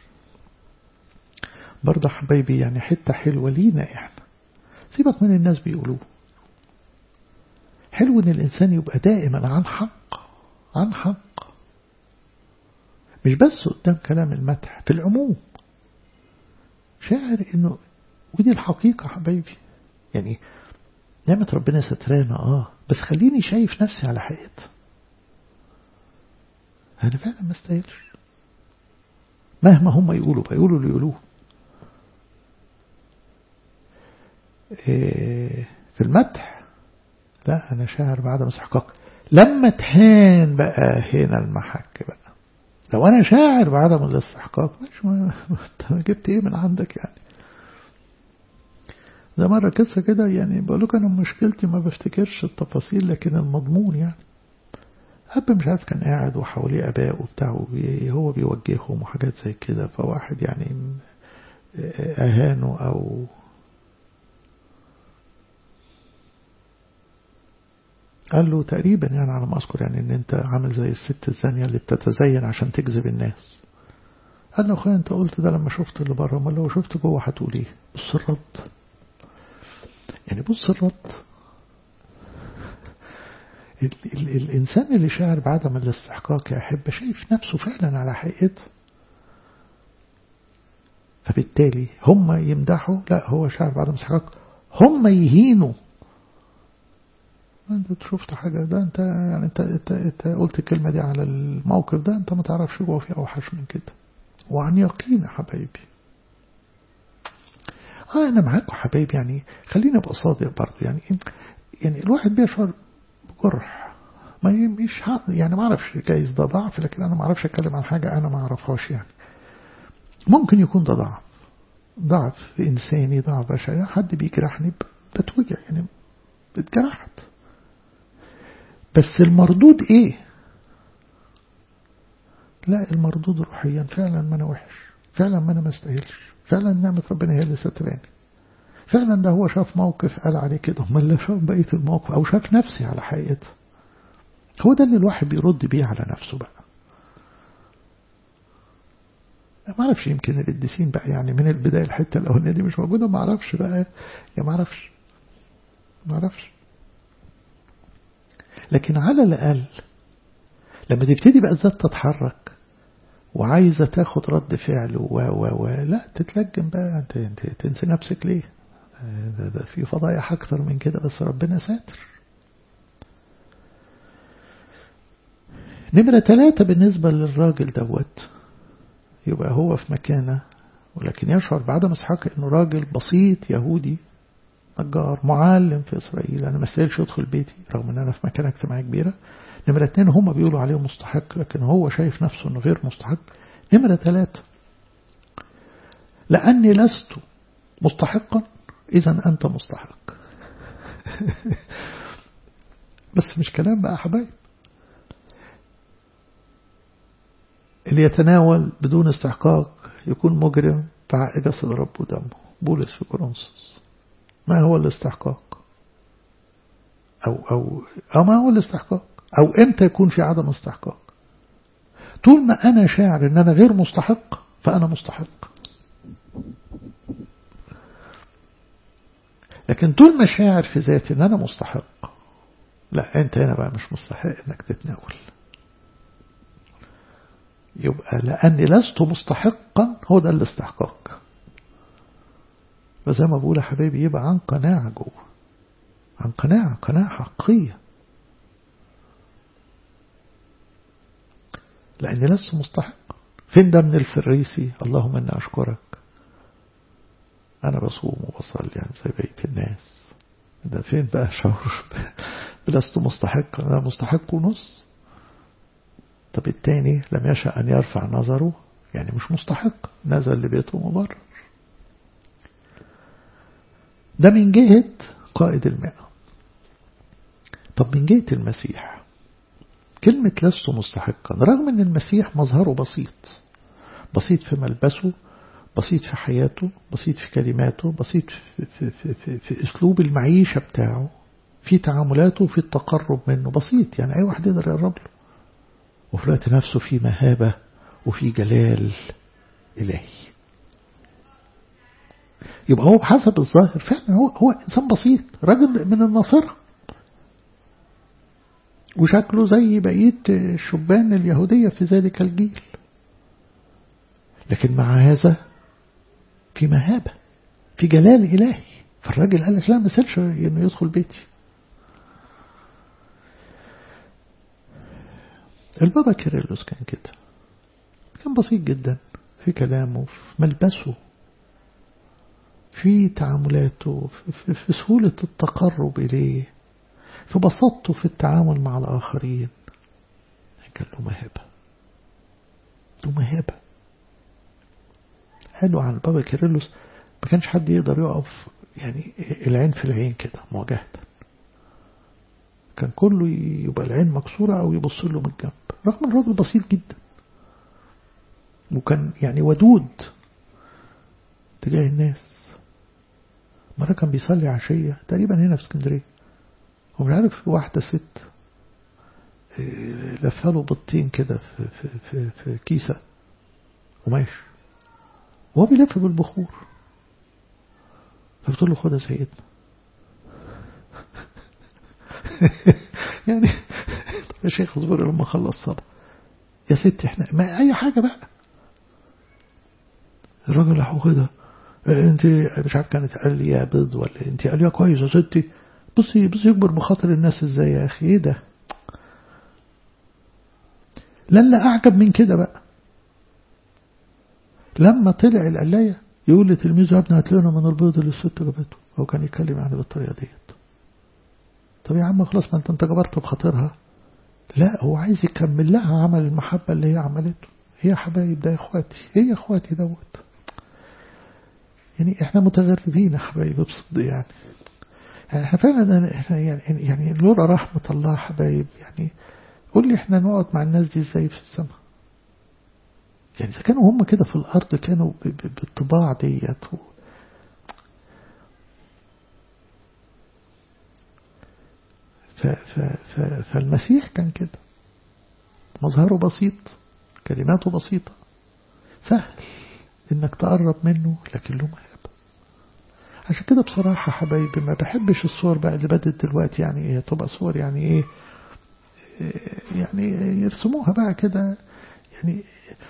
برضه حبايبي يعني حتة حلوة لينا إحنا سيبك من الناس بيقولوه حلو إن الإنسان يبقى دائما عن حق عن حق مش بس قدام كلام المدح في العموم شاعر إنه ودي الحقيقة حبايبي يعني نعمة ربنا سترانا آه بس خليني شايف نفسي على حقيقتها أنا فعلا ما استاهلش مهما هم يقولوا بيقولوا اللي يقولوه إيه في المدح لا أنا شاعر بعدم استحقاق لما تهان بقى هنا المحك بقى لو أنا شاعر بعدم الاستحقاق مش ما أنت جبت إيه من عندك يعني ده مرة قصة كده يعني بقولك أنا مشكلتي ما بفتكرش التفاصيل لكن المضمون يعني أب مش عارف كان قاعد وحواليه أباء وبتاع هو بيوجههم وحاجات زي كده فواحد يعني أهانه أو قال له تقريبا يعني على ما أذكر يعني إن أنت عامل زي الست الزانية اللي بتتزين عشان تجذب الناس قال له أخويا أنت قلت ده لما شفت اللي بره ما لو شفت جوه هتقول إيه بص الرد يعني بص الرد ال ال الإنسان اللي شاعر بعدم الاستحقاق يا أحب شايف نفسه فعلا على حقيقته فبالتالي هم يمدحوا لا هو شاعر بعدم الاستحقاق هم يهينوا انت شفت حاجة ده انت يعني انت, انت, انت قلت الكلمة دي على الموقف ده انت ما تعرفش جوه فيه اوحش من كده وعن يقين يا حبايبي اه انا معاكم حبايبي يعني خلينا ابقى صادق برضه يعني يعني الواحد بيشعر بجرح ما مش يعني ما اعرفش جايز ده ضعف لكن انا ما اعرفش اتكلم عن حاجة انا ما اعرفهاش يعني ممكن يكون ده ضعف ضعف إنساني ضعف بشري حد بيجرحني بتوجع يعني اتجرحت بس المردود ايه لا المردود روحيا فعلا ما انا وحش فعلا ما انا ما استاهلش فعلا نعمة ربنا هي اللي ستراني فعلا ده هو شاف موقف قال عليه كده ما اللي شاف بقية الموقف او شاف نفسي على حقيقته هو ده اللي الواحد بيرد بيه على نفسه بقى ما اعرفش يمكن القديسين بقى يعني من البداية الحتة الأولانية دي مش موجودة ما اعرفش بقى يا ما اعرفش ما اعرفش لكن على الأقل لما تبتدي بقى الذات تتحرك وعايزة تاخد رد فعل و و و لا تتلجم بقى انت, انت تنسي نفسك ليه ده, ده في فضايح أكتر من كده بس ربنا ساتر نمرة ثلاثة بالنسبة للراجل دوت يبقى هو في مكانه ولكن يشعر بعدم استحقاق انه راجل بسيط يهودي نجار معلم في إسرائيل أنا ما استاهلش يدخل بيتي رغم أن أنا في مكانة اجتماعية كبيرة نمرة اتنين هم بيقولوا عليه مستحق لكن هو شايف نفسه أنه غير مستحق نمرة ثلاثة لأني لست مستحقا إذا أنت مستحق بس مش كلام بقى حبايب اللي يتناول بدون استحقاق يكون مجرم في حق جسد رب ودمه بولس في كورنثوس ما هو الاستحقاق أو, أو, أو ما هو الاستحقاق أو إمتى يكون في عدم استحقاق طول ما أنا شاعر أن أنا غير مستحق فأنا مستحق لكن طول ما شاعر في ذاتي أن أنا مستحق لا أنت هنا بقى مش مستحق أنك تتناول يبقى لأني لست مستحقا هو ده الاستحقاق فزي ما بقول يا حبايبي يبقى عن قناعة جوه عن قناعة قناعة حقية لأني لست مستحق فين ده من الفريسي اللهم أنا أشكرك أنا بصوم وبصلي يعني زي بقية الناس ده فين بقى شعور لست مستحق أنا مستحق ونص طب التاني لم يشأ أن يرفع نظره يعني مش مستحق نزل لبيته مبرر ده من جهة قائد المئة طب من جهة المسيح كلمة لست مستحقا رغم أن المسيح مظهره بسيط بسيط في ملبسه بسيط في حياته بسيط في كلماته بسيط في, في, في, في, في أسلوب المعيشة بتاعه في تعاملاته في التقرب منه بسيط يعني أي واحد يقدر يقرب له وفي الوقت نفسه في مهابة وفي جلال إلهي يبقى هو بحسب الظاهر فعلا هو هو إنسان بسيط راجل من الناصرة وشكله زي بقية الشبان اليهودية في ذلك الجيل لكن مع هذا في مهابة في جلال إلهي فالراجل قال لك لا ما سألش إنه يدخل بيتي البابا كيرلس كان كده كان بسيط جدا في كلامه في ملبسه في تعاملاته في, في سهولة التقرب إليه في بساطته في التعامل مع الآخرين كان له مهابة له مهابة قالوا عن بابا كيرلس ما كانش حد يقدر يقف يعني العين في العين كده مواجهة كان كله يبقى العين مكسورة أو يبص له من الجنب رغم الراجل بسيط جدا وكان يعني ودود تجاه الناس مرة كان بيصلي عشية تقريبا هنا في اسكندرية ومش عارف واحدة ست لفها له بطين كده في, في, في, في كيسة وماشي وهو بيلف بالبخور فبتقول له خدها سيدنا يعني يا شيخ اصبر لما اخلص صلاة يا ستي احنا ما اي حاجة بقى الراجل راح كده انت مش عارف كانت قال لي يا بيض ولا انت قال يا كويس يا ستي بصي بصي يكبر بخاطر الناس ازاي يا اخي ايه ده لا لا اعجب من كده بقى لما طلع القلاية يقول لتلميذه يا ابني هات لنا من البيض اللي الست جابته هو كان يتكلم يعني بالطريقة ديت طب يا عم خلاص ما انت انت جبرت بخاطرها لا هو عايز يكمل لها عمل المحبة اللي هي عملته هي حبايب ده يا اخواتي هي اخواتي دوت يعني احنا متغربين يا حبايب بصدق يعني يعني احنا فعلا احنا يعني يعني لولا رحمة الله حبايب يعني قول لي احنا نقعد مع الناس دي ازاي في السماء يعني إذا كانوا هم كده في الأرض كانوا بالطباع ديت ف ف ف فالمسيح كان كده مظهره بسيط كلماته بسيطة سهل انك تقرب منه لكن له مهابة عشان كده بصراحة حبايبي ما بحبش الصور بقى اللي بدت دلوقتي يعني ايه تبقى صور يعني ايه يعني يرسموها بقى كده يعني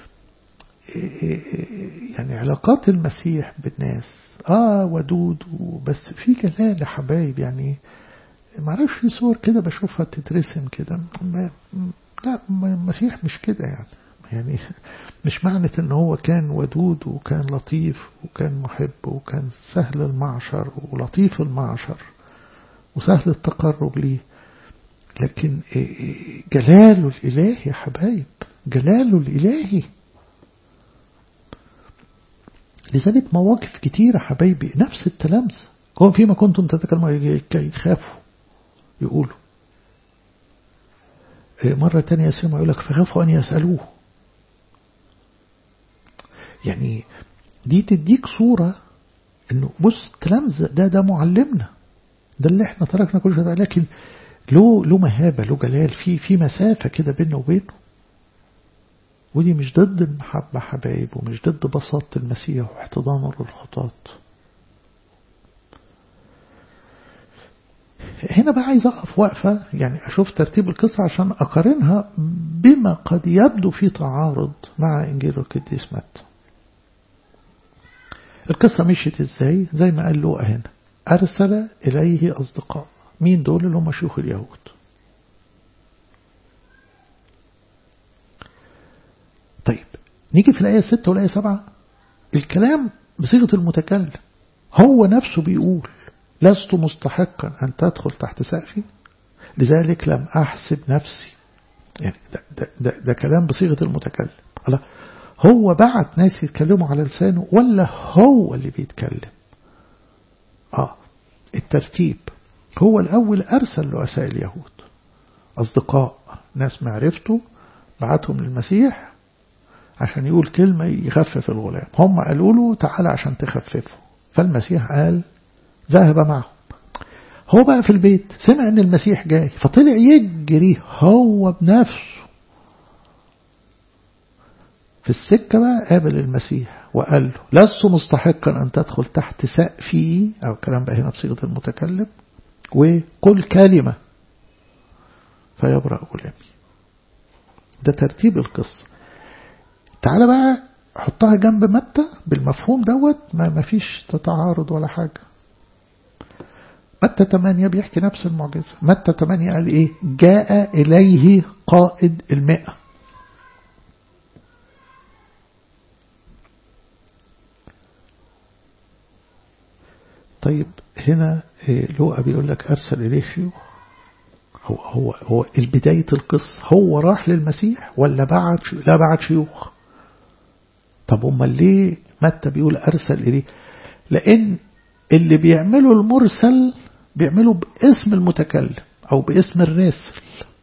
يعني علاقات المسيح بالناس اه ودود بس في جلال يا حبايب يعني ما اعرفش في صور كده بشوفها تترسم كده لا المسيح مش كده يعني يعني مش معنى ان هو كان ودود وكان لطيف وكان محب وكان سهل المعشر ولطيف المعشر وسهل التقرب ليه لكن جلاله الإلهي يا حبايب جلاله الإلهي لذلك مواقف كتيرة حبايبي نفس التلامذة هو فيما كنتم تتكلموا يخافوا يقولوا مرة تانية سمع يقول لك فخافوا أن يسألوه يعني دي تديك صورة انه بص التلامذة ده ده معلمنا ده اللي احنا تركنا كل شيء لكن له له مهابة له جلال في في مسافة كده بينه وبينه ودي مش ضد المحبة حبايب ومش ضد بساطة المسيح واحتضانه للخطاة هنا بقى عايز أقف وقفة يعني أشوف ترتيب القصة عشان أقارنها بما قد يبدو في تعارض مع إنجيل القديس متى القصة مشيت إزاي زي ما قال له هنا أرسل إليه أصدقاء مين دول اللي هم شيوخ اليهود طيب نيجي في الآية 6 والآية 7 الكلام بصيغة المتكلم هو نفسه بيقول لست مستحقا أن تدخل تحت سقفي لذلك لم أحسب نفسي يعني ده, ده, ده, ده كلام بصيغة المتكلم الله هو بعت ناس يتكلموا على لسانه ولا هو اللي بيتكلم آه الترتيب هو الأول أرسل رؤساء اليهود أصدقاء ناس معرفته بعتهم للمسيح عشان يقول كلمة يخفف الغلام هم قالوا له تعالى عشان تخففه فالمسيح قال ذهب معهم هو بقى في البيت سمع ان المسيح جاي فطلع يجري هو بنفسه في السكة بقى قابل المسيح وقال له لست مستحقا أن تدخل تحت سقفي أو الكلام بقى هنا بصيغة المتكلم وقل كلمة فيبرأ غلامي ده ترتيب القصة تعال بقى حطها جنب متى بالمفهوم دوت ما مفيش تتعارض ولا حاجة متى 8 بيحكي نفس المعجزة متى 8 قال ايه جاء إليه قائد المئة طيب هنا لوقا بيقول لك أرسل إليه شيوخ هو هو هو البداية القصة هو راح للمسيح ولا بعت لا بعت شيوخ طب أمال ليه متى بيقول أرسل إليه لأن اللي بيعمله المرسل بيعمله باسم المتكلم أو باسم الراسل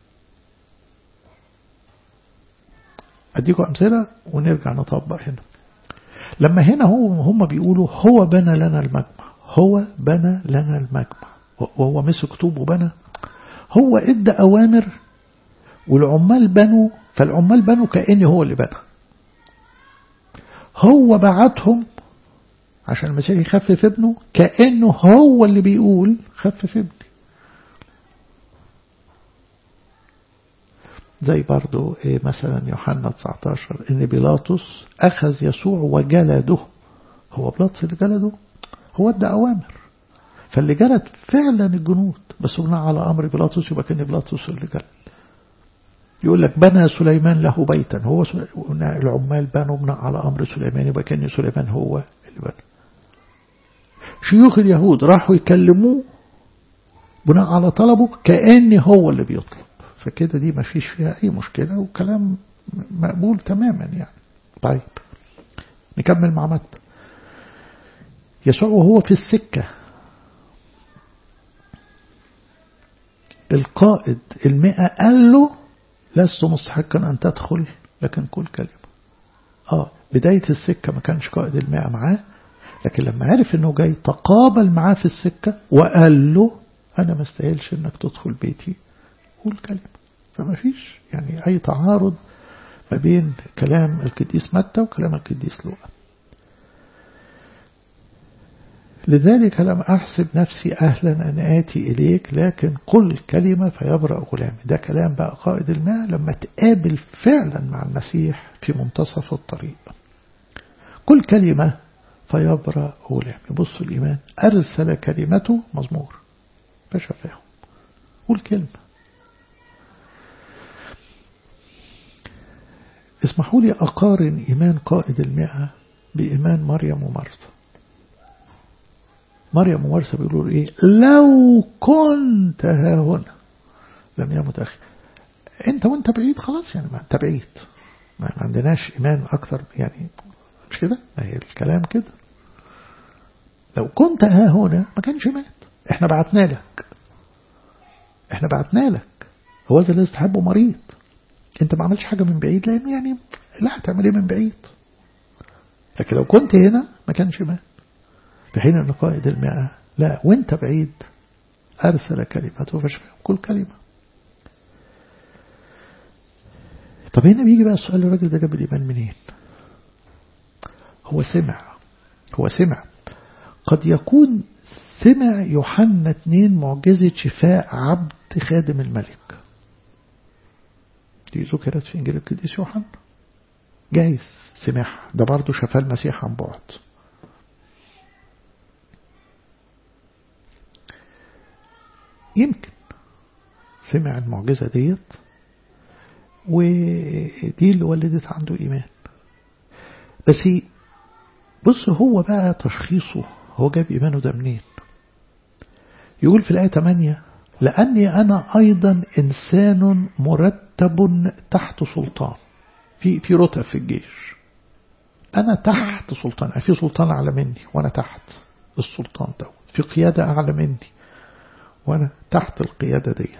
أديكم أمثلة ونرجع نطبق هنا لما هنا هو هم بيقولوا هو بنى لنا المجمع هو بنى لنا المجمع وهو مسك طوب وبنى هو ادى أوامر والعمال بنوا فالعمال بنوا كأن هو اللي بنى هو بعتهم عشان المسيح يخفف ابنه كأنه هو اللي بيقول خفف ابني زي برضو إيه مثلا يوحنا 19 إن بيلاطس أخذ يسوع وجلده هو بيلاطس اللي جلده هو ادى أوامر فاللي جلد فعلا الجنود بس بناء على أمر بيلاطس يبقى كان بيلاطس اللي جلد يقول لك بنى سليمان له بيتا هو العمال بنوا بناء على أمر سليمان يبقى كان سليمان هو اللي بنى شيوخ اليهود راحوا يكلموه بناء على طلبه كأن هو اللي بيطلب فكده دي ما فيش فيها أي مشكلة وكلام مقبول تماما يعني طيب نكمل مع متى يسوع وهو في السكة القائد المئة قال له لست مستحقا أن تدخل لكن كل كلمة آه بداية السكة ما كانش قائد المئة معاه لكن لما عرف انه جاي تقابل معاه في السكة وقال له انا ما استاهلش انك تدخل بيتي قول كلمة فما فيش يعني اي تعارض ما بين كلام القديس متى وكلام القديس لوقا لذلك لم أحسب نفسي أهلا أن آتي إليك لكن قل كلمة فيبرأ غلامي ده كلام بقى قائد الماء لما تقابل فعلا مع المسيح في منتصف الطريق كل كلمة فيبرأ غلامي بصوا الإيمان أرسل كلمته مزمور فشفاهم قول كلمة اسمحوا لي أقارن إيمان قائد المئة بإيمان مريم ومرثا مريم ومرثا بيقولوا إيه لو كنت ها هنا لم يمت أخي أنت وأنت بعيد خلاص يعني ما أنت بعيد ما عندناش إيمان أكثر يعني مش كده ما هي الكلام كده لو كنت ها هنا ما كانش مات احنا بعتنا لك احنا بعتنا لك هو ذا الذي تحبه مريض انت ما عملش حاجة من بعيد لانه يعني لا هتعمل ايه من بعيد لكن لو كنت هنا ما كانش مات في حين ان قائد المئة لا وانت بعيد ارسل كلمته فشفاهم كل كلمة طب هنا بيجي بقى السؤال الراجل ده جاب الإيمان منين هو سمع هو سمع قد يكون سمع يوحنا اتنين معجزة شفاء عبد خادم الملك دي ذكرت في إنجيل القديس يوحنا جايز سمعها ده برضه شفاء المسيح عن بعد يمكن سمع المعجزة ديت ودي اللي ولدت عنده إيمان بس بص هو بقى تشخيصه هو جاب إيمانه ده منين يقول في الآية 8 لأني أنا أيضا إنسان مرتب تحت سلطان في في رتب في الجيش أنا تحت سلطان في سلطان أعلى مني وأنا تحت السلطان ده في قيادة أعلى مني وأنا تحت القيادة دي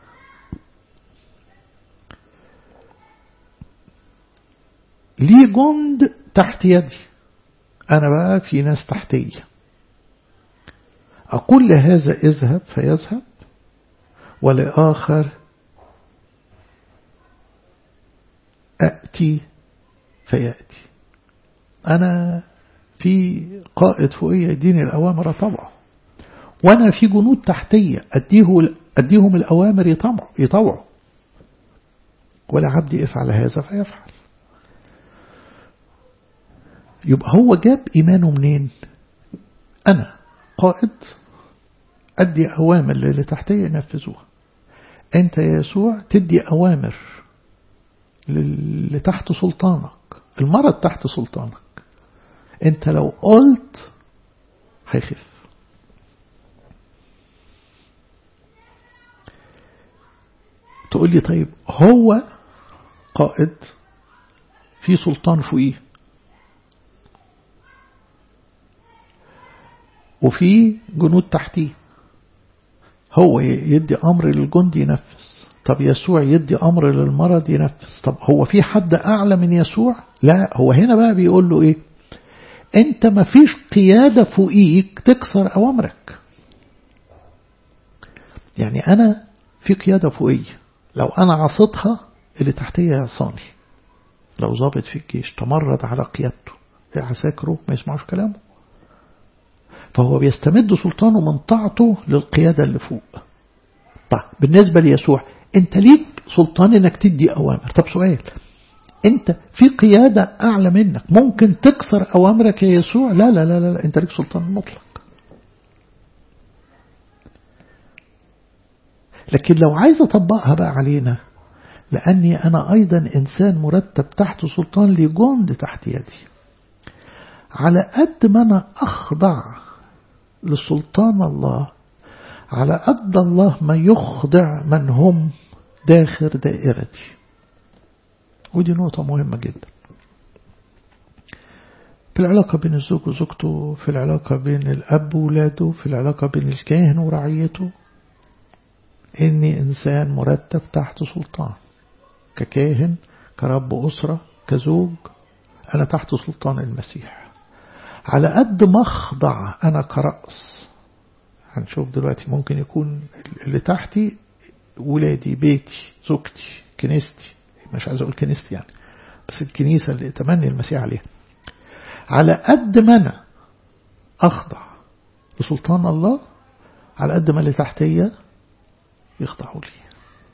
لي جند تحت يدي أنا بقى في ناس تحتية أقول لهذا اذهب فيذهب ولآخر أأتي فيأتي أنا في قائد فوقية يديني الأوامر طبعا وأنا في جنود تحتية أديه أديهم الأوامر يطمعوا يطوعوا ولا عبدي افعل هذا فيفعل يبقى هو جاب إيمانه منين أنا قائد أدي أوامر اللي تحتية ينفذوها أنت يا يسوع تدي أوامر اللي تحت سلطانك المرض تحت سلطانك أنت لو قلت هيخف تقول لي طيب هو قائد في سلطان فوقيه وفي جنود تحتيه هو يدي أمر للجند ينفذ طب يسوع يدي أمر للمرض ينفذ طب هو في حد أعلى من يسوع لا هو هنا بقى بيقول له إيه أنت ما فيش قيادة فوقيك تكسر أوامرك يعني أنا في قيادة فوقية لو أنا عصيتها اللي تحتية يعصاني لو ظابط في الجيش تمرد على قيادته عساكره ما يسمعوش كلامه فهو بيستمد سلطانه من طاعته للقيادة اللي فوق طيب بالنسبة ليسوع انت ليك سلطان انك تدي اوامر طب سؤال انت في قيادة اعلى منك ممكن تكسر اوامرك يا يسوع لا لا لا لا انت لك سلطان مطلق لكن لو عايز اطبقها بقى علينا لاني انا ايضا انسان مرتب تحت سلطان لي جند تحت يدي على قد ما انا اخضع لسلطان الله على قد الله ما يخضع من هم داخل دائرتي ودي نقطة مهمة جدا في العلاقة بين الزوج وزوجته في العلاقة بين الأب وولاده في العلاقة بين الكاهن ورعيته إني إنسان مرتب تحت سلطان ككاهن كرب أسرة كزوج أنا تحت سلطان المسيح على قد ما أخضع أنا كرأس هنشوف دلوقتي ممكن يكون اللي تحتي ولادي بيتي زوجتي كنيستي مش عايز أقول كنيستي يعني بس الكنيسة اللي تمني المسيح عليها على قد ما أنا أخضع لسلطان الله على قد ما اللي تحتية يخضعوا لي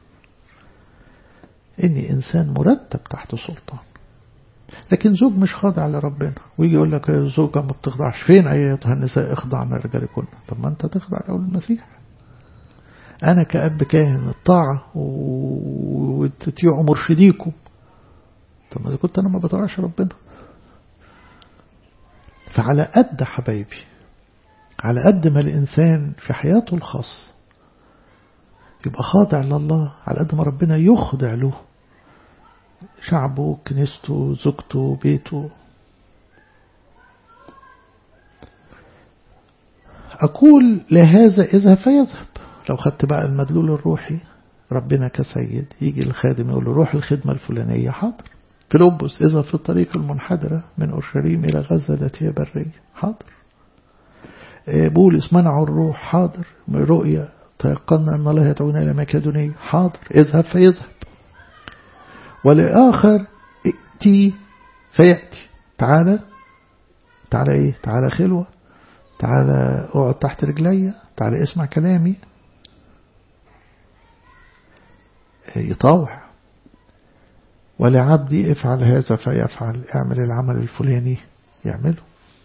إني إنسان مرتب تحت سلطان لكن زوج مش خاضع لربنا ويجي يقول لك يا زوجة ما بتخضعش فين أيتها النساء اخضعنا الرجال كنا طب ما أنت تخضع لأول المسيح أنا كأب كاهن الطاعة وتطيعوا مرشديكم طب ما كنت أنا ما بطيعش ربنا فعلى قد حبايبي على قد ما الإنسان في حياته الخاصة يبقى خاضع لله على قد ما ربنا يخضع له شعبه كنيسته زوجته بيته أقول لهذا إذا فيذهب لو خدت بقى المدلول الروحي ربنا كسيد يجي الخادم يقول له روح الخدمة الفلانية حاضر فيلبس إذا في الطريق المنحدرة من أورشليم إلى غزة التي هي برية حاضر بولس منعوا الروح حاضر من رؤية تيقنا أن الله يدعونا إلى مكادونية حاضر اذهب فيذهب ولآخر ائتي فيأتي تعالى تعالى ايه تعالى خلوة تعالى اقعد تحت رجلي تعالى اسمع كلامي يطاوع ولعبدي افعل هذا فيفعل اعمل العمل الفلاني يعمله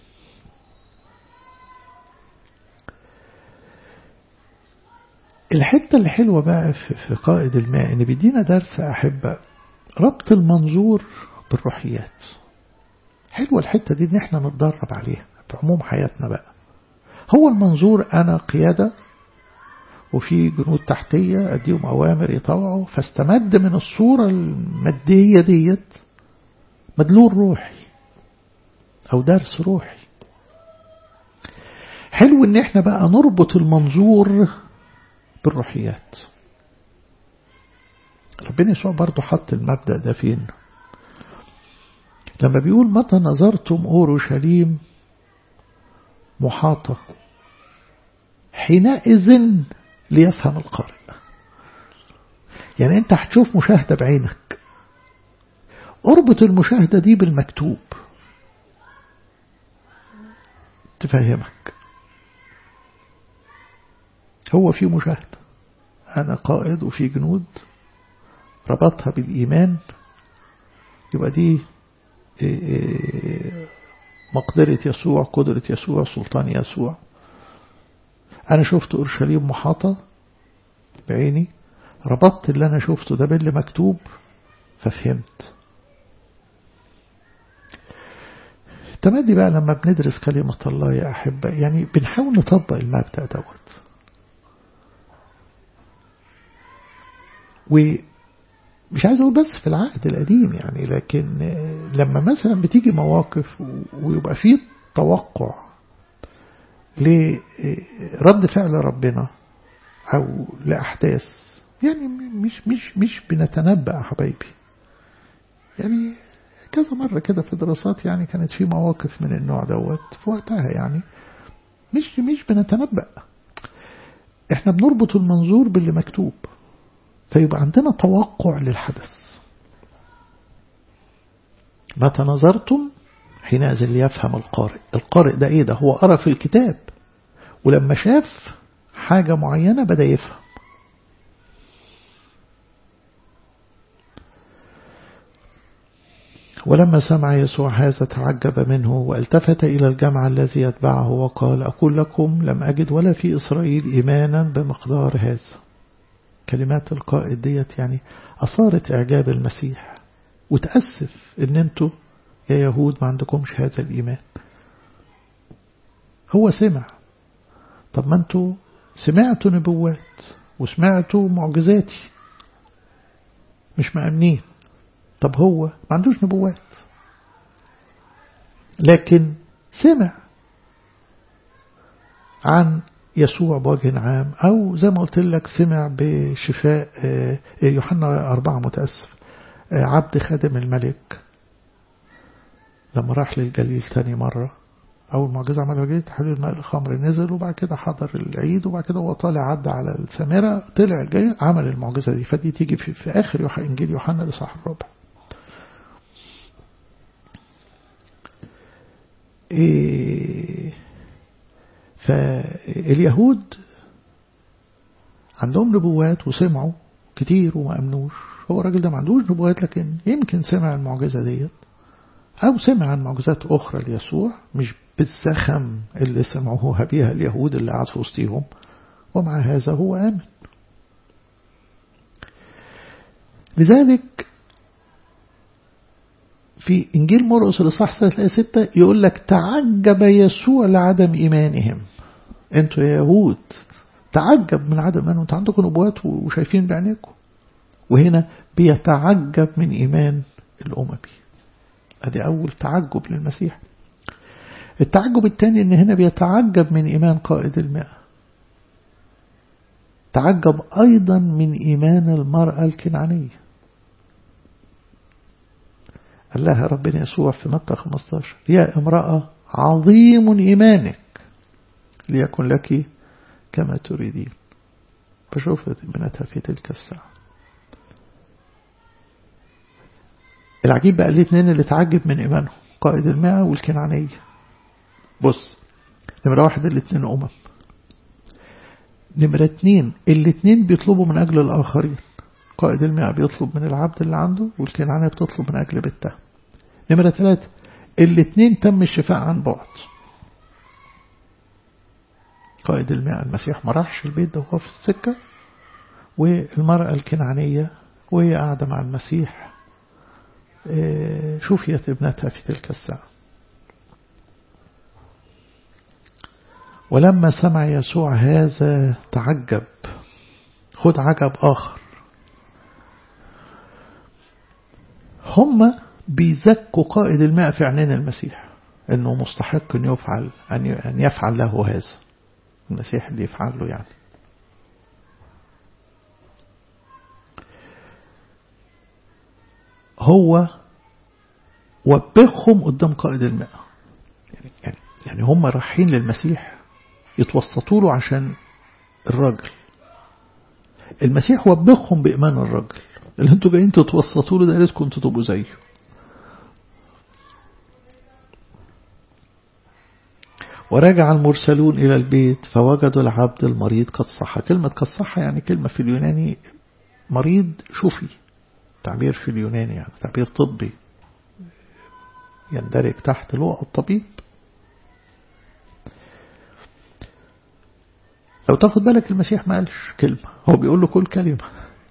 الحتة الحلوة بقى في قائد الماء ان بيدينا درس أحبة ربط المنظور بالروحيات حلوة الحتة دي ان احنا نتدرب عليها في عموم حياتنا بقى هو المنظور انا قيادة وفي جنود تحتية اديهم اوامر يطوعوا فاستمد من الصورة المادية ديت مدلول روحي او درس روحي حلو ان احنا بقى نربط المنظور بالروحيات ربنا يسوع برضه حط المبدأ ده فين لما بيقول متى نظرتم أورشليم محاطة حينئذ ليفهم القارئ يعني انت هتشوف مشاهدة بعينك اربط المشاهدة دي بالمكتوب تفهمك هو في مشاهدة أنا قائد وفي جنود ربطها بالإيمان يبقى دي مقدرة يسوع قدرة يسوع سلطان يسوع أنا شفت أورشليم محاطة بعيني ربطت اللي أنا شفته ده باللي مكتوب ففهمت التمادي بقى لما بندرس كلمة الله يا أحبة يعني بنحاول نطبق المبدأ دوت ومش عايز أقول بس في العهد القديم يعني لكن لما مثلا بتيجي مواقف ويبقى فيه توقع لرد فعل ربنا أو لأحداث يعني مش مش مش بنتنبأ حبايبي يعني كذا مرة كده في دراسات يعني كانت في مواقف من النوع دوت في وقتها يعني مش مش بنتنبأ احنا بنربط المنظور باللي مكتوب فيبقى عندنا توقع للحدث متى نظرتم حينئذ ليفهم القارئ القارئ ده ايه ده هو قرأ في الكتاب ولما شاف حاجة معينة بدأ يفهم ولما سمع يسوع هذا تعجب منه والتفت إلى الجمع الذي يتبعه وقال أقول لكم لم أجد ولا في إسرائيل إيمانا بمقدار هذا كلمات القائد ديت يعني أثارت إعجاب المسيح وتأسف إن أنتوا يا يهود ما عندكمش هذا الإيمان هو سمع طب ما أنتوا سمعتوا نبوات وسمعتوا معجزاتي مش مأمنين طب هو ما عندوش نبوات لكن سمع عن يسوع بوجه عام أو زي ما قلت لك سمع بشفاء يوحنا أربعة متأسف عبد خادم الملك لما راح للجليل تاني مرة أول معجزة عملها جه تحليل الماء الخمر نزل وبعد كده حضر العيد وبعد كده هو طالع عدى على السامرة طلع الجليل عمل المعجزة دي فدي تيجي في, في آخر يوح إنجيل يوحنا لصح الرابع إيه فاليهود عندهم نبوات وسمعوا كتير وما أمنوش هو الراجل ده ما عندوش نبوات لكن يمكن سمع المعجزة ديت أو سمع عن معجزات أخرى ليسوع مش بالزخم اللي سمعوها بها اليهود اللي قعد في وسطهم ومع هذا هو آمن لذلك في إنجيل مرقس الإصحاح 6 يقول لك تعجب يسوع لعدم إيمانهم أنتوا يا يهود تعجب من عدم إيمانهم أنتوا عندكم نبوات وشايفين بعينيكم وهنا بيتعجب من إيمان الأممي ادي أول تعجب للمسيح التعجب الثاني ان هنا بيتعجب من إيمان قائد المئة تعجب أيضا من إيمان المرأة الكنعانية قال لها ربنا يسوع في متى 15 يا امرأة عظيم إيمانك ليكن لك كما تريدين فشوفت ابنتها في تلك الساعة العجيب بقى الاثنين اللي تعجب من إيمانهم قائد الماء والكنعانية بص نمرة واحد الاثنين أمم نمرة اتنين الاثنين بيطلبوا من أجل الآخرين قائد الماء بيطلب من العبد اللي عنده والكنعانية بتطلب من أجل بيتها نمرة ثلاثة الاثنين تم الشفاء عن بعد قائد الماء المسيح ما راحش البيت ده وهو في السكة والمرأة الكنعانية وهي قاعدة مع المسيح شفيت ابنتها في تلك الساعة ولما سمع يسوع هذا تعجب خد عجب آخر هم بيزكوا قائد الماء في عينين المسيح انه مستحق ان يفعل ان يفعل له هذا المسيح اللي يفعل له يعني هو وبخهم قدام قائد الماء يعني, يعني هم رايحين للمسيح يتوسطوا له عشان الراجل المسيح وبخهم بإيمان الراجل اللي انتوا جايين تتوسطوا له ده ريتكم انتوا تبقوا زيه ورجع المرسلون إلى البيت فوجدوا العبد المريض قد صح كلمة قد صح يعني كلمة في اليوناني مريض شفي تعبير في اليوناني يعني تعبير طبي يندرج تحت لغة الطبيب لو تاخد بالك المسيح ما قالش كلمة هو بيقول له كل كلمة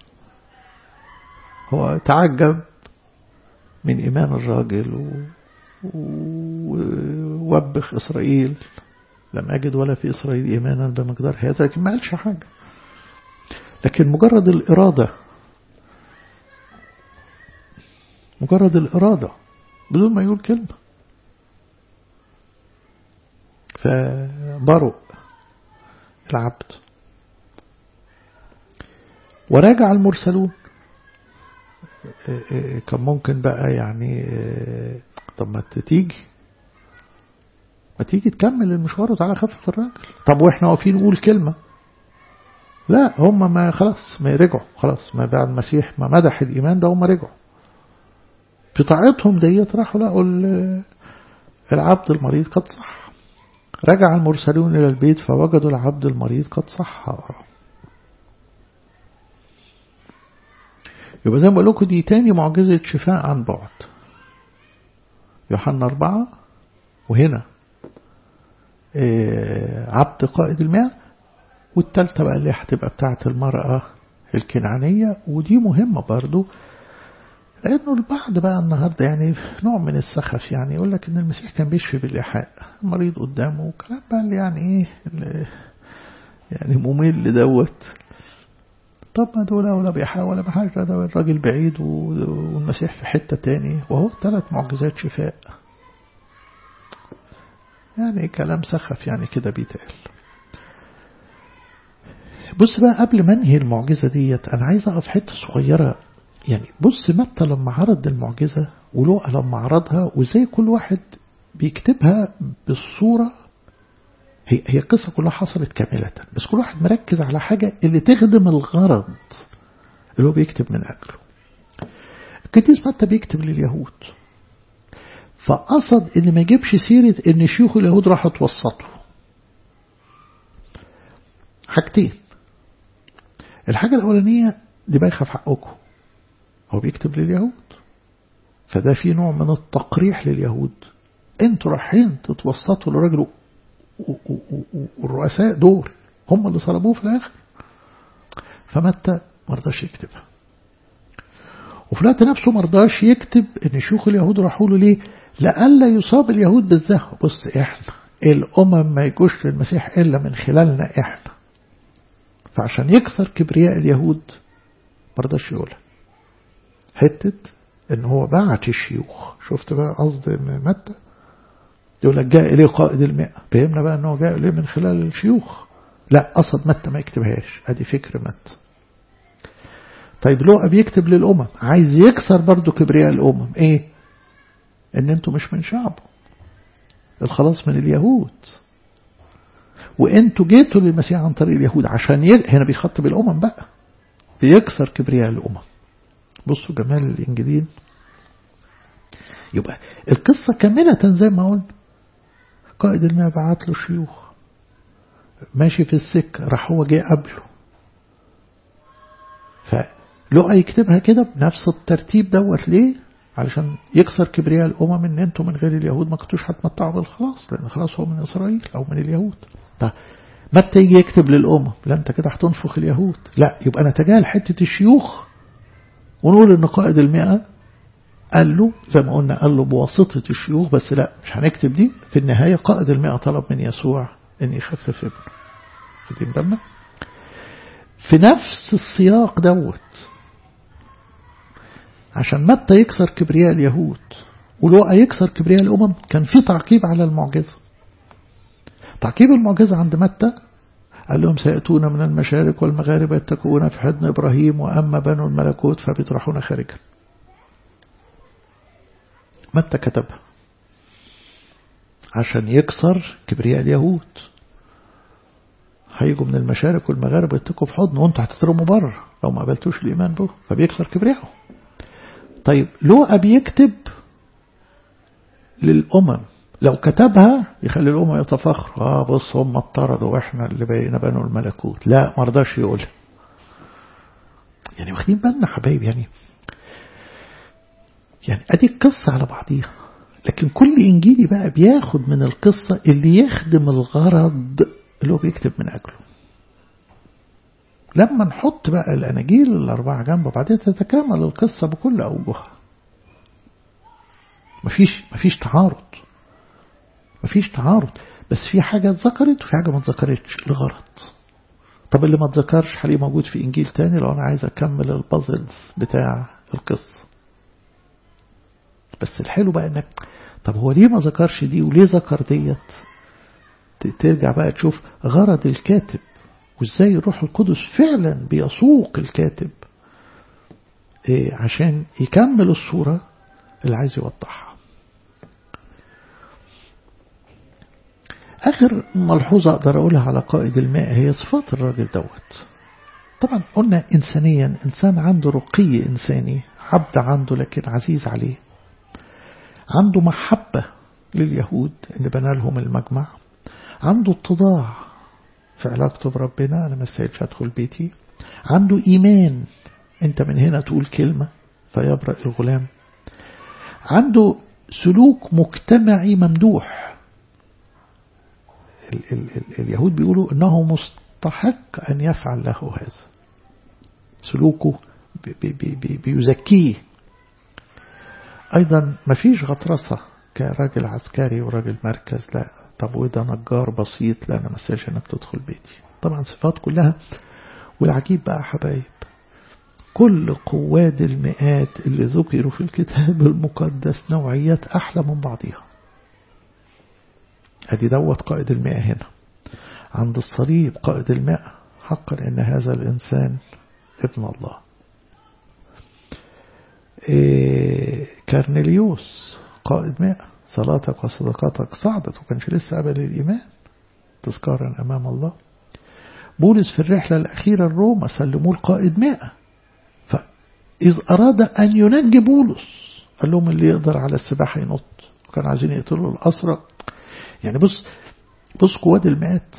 هو تعجب من إيمان الراجل ووبخ إسرائيل لم أجد ولا في إسرائيل إيمانا بمقدار هذا لكن ما قالش حاجة لكن مجرد الإرادة مجرد الإرادة بدون ما يقول كلمة فبرؤ العبد وراجع المرسلون كان ممكن بقى يعني طب ما تيجي ما تيجي تكمل المشوار وتعالى خفف الراجل طب واحنا واقفين نقول كلمة لا هم ما خلاص ما رجعوا خلاص ما بعد المسيح ما مدح الإيمان ده هم رجعوا في طاعتهم ديت راحوا لقوا العبد المريض قد صح رجع المرسلون إلى البيت فوجدوا العبد المريض قد صح يبقى زي ما بقول لكم دي تاني معجزة شفاء عن بعد يوحنا أربعة وهنا عبد قائد الماء والتالتة بقى اللي هتبقى بتاعة المرأة الكنعانية ودي مهمة برضو لأنه البعض بقى النهاردة يعني نوع من السخف يعني يقول لك إن المسيح كان بيشفي بالإيحاء المريض قدامه وكلام بقى اللي يعني إيه اللي يعني ممل دوت طب ما دول ولا بيحاول ولا بحاجة ده الراجل بعيد والمسيح في حتة تاني وهو ثلاث معجزات شفاء يعني كلام سخف يعني كده بيتقال بص بقى قبل ما انهي المعجزة ديت أنا عايز أقف حتة صغيرة يعني بص متى لما عرض المعجزة ولوقا لما عرضها وزي كل واحد بيكتبها بالصورة هي هي القصة كلها حصلت كاملة بس كل واحد مركز على حاجة اللي تخدم الغرض اللي هو بيكتب من أجله القديس متى بيكتب لليهود فقصد ان ما يجيبش سيرة ان شيوخ اليهود راحوا توسطوا حاجتين الحاجة الأولانية دي بايخة في حقكم هو بيكتب لليهود فده في نوع من التقريح لليهود انتوا رايحين تتوسطوا لراجل والرؤساء دول هم اللي صلبوه في الآخر فمتى مرضاش يكتبها وفي الوقت نفسه مرضاش يكتب ان شيوخ اليهود راحوا له ليه لئلا يصاب اليهود بالزهو بص احنا الامم ما يجوش للمسيح الا من خلالنا احنا فعشان يكسر كبرياء اليهود مرضاش يقولها حتة ان هو بعت الشيوخ شفت بقى قصد متى يقول لك جاء إليه قائد المئة فهمنا بقى أنه جاء إليه من خلال الشيوخ لا قصد متى ما يكتبهاش ادي فكر متى طيب لوقا بيكتب للأمم عايز يكسر برضو كبرياء الأمم إيه إن أنتوا مش من شعبه الخلاص من اليهود وأنتوا جيتوا للمسيح عن طريق اليهود عشان ي... هنا بيخاطب الأمم بقى بيكسر كبرياء الأمم بصوا جمال الإنجيلين يبقى القصة كاملة زي ما قلنا قائد الماء بعت له شيوخ ماشي في السكة راح هو جاي قبله فلقى يكتبها كده بنفس الترتيب دوت ليه علشان يكسر كبرياء الأمم ان انتوا من غير اليهود ما كنتوش هتمتعوا بالخلاص لأن خلاص هو من إسرائيل أو من اليهود طيب متى يجي يكتب للأمم لا انت كده هتنفخ اليهود لا يبقى نتجاهل حتة الشيوخ ونقول ان قائد المئة قال له زي ما قلنا قال له بواسطة الشيوخ بس لا مش هنكتب دي في النهاية قائد المئة طلب من يسوع ان يخفف ابنه خدين بالنا في نفس السياق دوت عشان متى يكسر كبرياء اليهود ولوقا يكسر كبرياء الأمم كان في تعقيب على المعجزة تعقيب المعجزة عند متى قال لهم سيأتون من المشارق والمغارب يتكئون في حضن إبراهيم وأما بنو الملكوت فبيطرحون خارجا متى كتبها عشان يكسر كبرياء اليهود هيجوا من المشارق والمغارب يتكوا في حضن وانتوا هتترموا بره لو ما قبلتوش الإيمان به فبيكسر كبريائهم طيب لوقا بيكتب للأمم لو كتبها يخلي الأمم يتفخروا اه بص هم اطردوا واحنا اللي بقينا بنوا الملكوت لا ما رضاش يقولها يعني واخدين بالنا حبايب يعني يعني ادي القصة على بعضيها لكن كل انجيلي بقى بياخد من القصة اللي يخدم الغرض اللي هو بيكتب من اجله لما نحط بقى الاناجيل الاربعة جنب بعدين تتكامل القصة بكل اوجهها مفيش مفيش تعارض مفيش تعارض بس في حاجة اتذكرت وفي حاجة ما اتذكرتش لغرض طب اللي ما اتذكرش هلاقيه موجود في انجيل تاني لو انا عايز اكمل البازلز بتاع القصة بس الحلو بقى انك طب هو ليه ما ذكرش دي وليه ذكر ديت ترجع بقى تشوف غرض الكاتب وازاي الروح القدس فعلا بيسوق الكاتب إيه عشان يكمل الصورة اللي عايز يوضحها آخر ملحوظة أقدر أقولها على قائد الماء هي صفات الراجل دوت طبعا قلنا إنسانيا إنسان عنده رقي إنساني عبد عنده لكن عزيز عليه عنده محبة لليهود اللي بنى لهم المجمع عنده اتضاع في علاقته بربنا أنا ما استاهلش أدخل بيتي عنده إيمان أنت من هنا تقول كلمة فيبرأ الغلام عنده سلوك مجتمعي ممدوح ال ال ال اليهود بيقولوا انه مستحق ان يفعل له هذا سلوكه بي بي بي بيزكيه ايضا مفيش غطرسة كراجل عسكري وراجل مركز لا طب وده نجار بسيط لا انا مساش انك تدخل بيتي طبعا صفات كلها والعجيب بقى حبايب كل قواد المئات اللي ذكروا في الكتاب المقدس نوعيات أحلى من بعضها أدي دوت قائد المئة هنا عند الصليب قائد المئة حقا إن هذا الإنسان ابن الله إيه كارنيليوس قائد مئة صلاتك وصدقاتك صعدت وكانش لسه قبل الإيمان تذكارا أمام الله بولس في الرحلة الأخيرة الروما سلموه القائد مئة فإذ أراد أن ينجي بولس قال لهم اللي يقدر على السباحة ينط وكانوا عايزين يقتلوا الأسرى يعني بص بص قواد المئات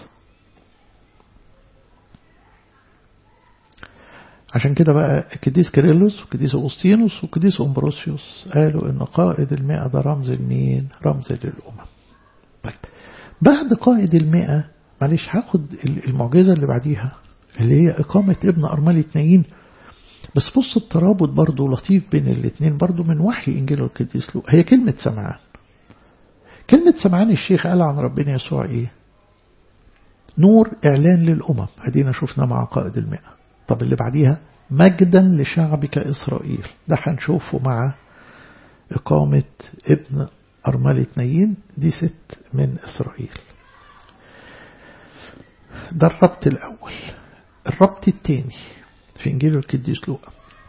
عشان كده بقى القديس كيرلس والقديس أغسطينوس والقديس أمبروسيوس قالوا إن قائد المئة ده رمز لمين؟ رمز للأمم طيب بعد قائد المئة معلش هاخد المعجزة اللي بعديها اللي هي إقامة ابن أرملة نايين بس بص الترابط برضو لطيف بين الاثنين برضو من وحي إنجيل القديس لوقا هي كلمة سمعان كلمة سمعان الشيخ قال عن ربنا يسوع إيه نور إعلان للأمم هدينا شفنا مع قائد المئة طب اللي بعديها مجدا لشعبك إسرائيل ده هنشوفه مع إقامة ابن أرملة نايين دي ست من إسرائيل ده الربط الأول الربط الثاني في إنجيل القديس لوقا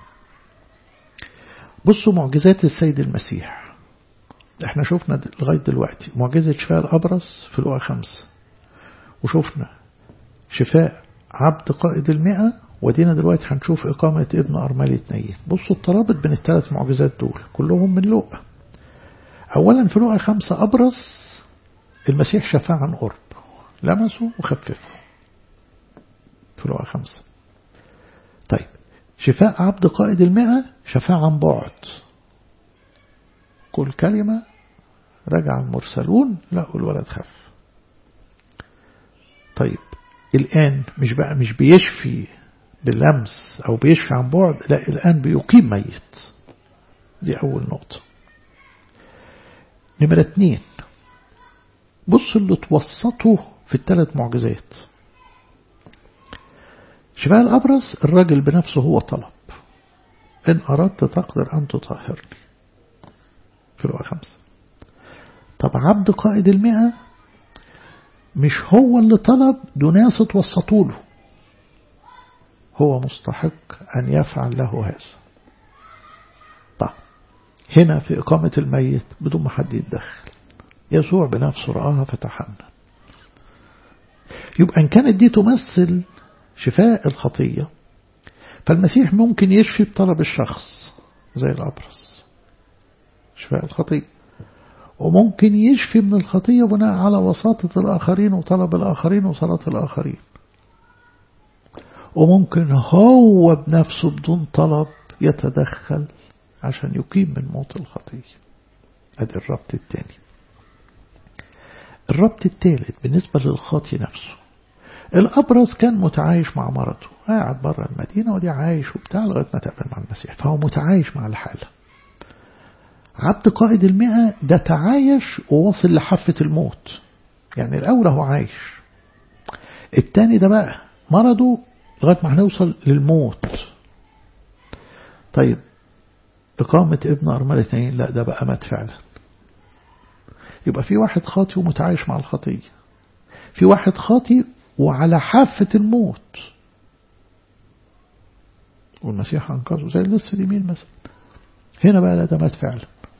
بصوا معجزات السيد المسيح احنا شفنا لغاية دلوقتي معجزة شفاء الأبرص في لوقا خمسة وشفنا شفاء عبد قائد المئة ودينا دلوقتي هنشوف إقامة ابن أرملة نايين بصوا الترابط بين الثلاث معجزات دول كلهم من لوقا أولا في لوقا خمسة أبرص المسيح شفاء عن قرب لمسه وخففه في لوقا خمسة طيب شفاء عبد قائد المئة شفاء عن بعد كل كلمة رجع المرسلون لقوا الولد خف طيب الآن مش بقى مش بيشفي باللمس أو بيشفي عن بعد لا الآن بيقيم ميت دي أول نقطة نمرة اتنين بص اللي توسطوا في الثلاث معجزات شفاء الأبرص الراجل بنفسه هو طلب إن أردت تقدر أن تطهرني في الوقت خمسة طب عبد قائد المئة مش هو اللي طلب دول ناس اتوسطوا له هو مستحق أن يفعل له هذا طب هنا في إقامة الميت بدون ما حد يتدخل يسوع بنفسه رآها فتحنن يبقى إن كانت دي تمثل شفاء الخطية فالمسيح ممكن يشفي بطلب الشخص زي الأبرص شفاء الخطية وممكن يشفي من الخطية بناء على وساطة الآخرين وطلب الآخرين وصلاة الآخرين وممكن هو بنفسه بدون طلب يتدخل عشان يقيم من موت الخطية ادي الربط الثاني الربط الثالث بالنسبة للخاطي نفسه الأبرص كان متعايش مع مرضه قاعد بره المدينة ودي عايش وبتاع لغاية ما تقابل مع المسيح فهو متعايش مع الحالة عبد قائد المئة ده تعايش وواصل لحافة الموت يعني الأول هو عايش التاني ده بقى مرضه لغاية ما هنوصل للموت طيب إقامة ابن أرملة اثنين لا ده بقى مات فعلا يبقى في واحد خاطي ومتعايش مع الخطية في واحد خاطي وعلى حافة الموت والمسيح أنقذه زي اللص اليمين مثلا هنا بقى لا ده مات فعلا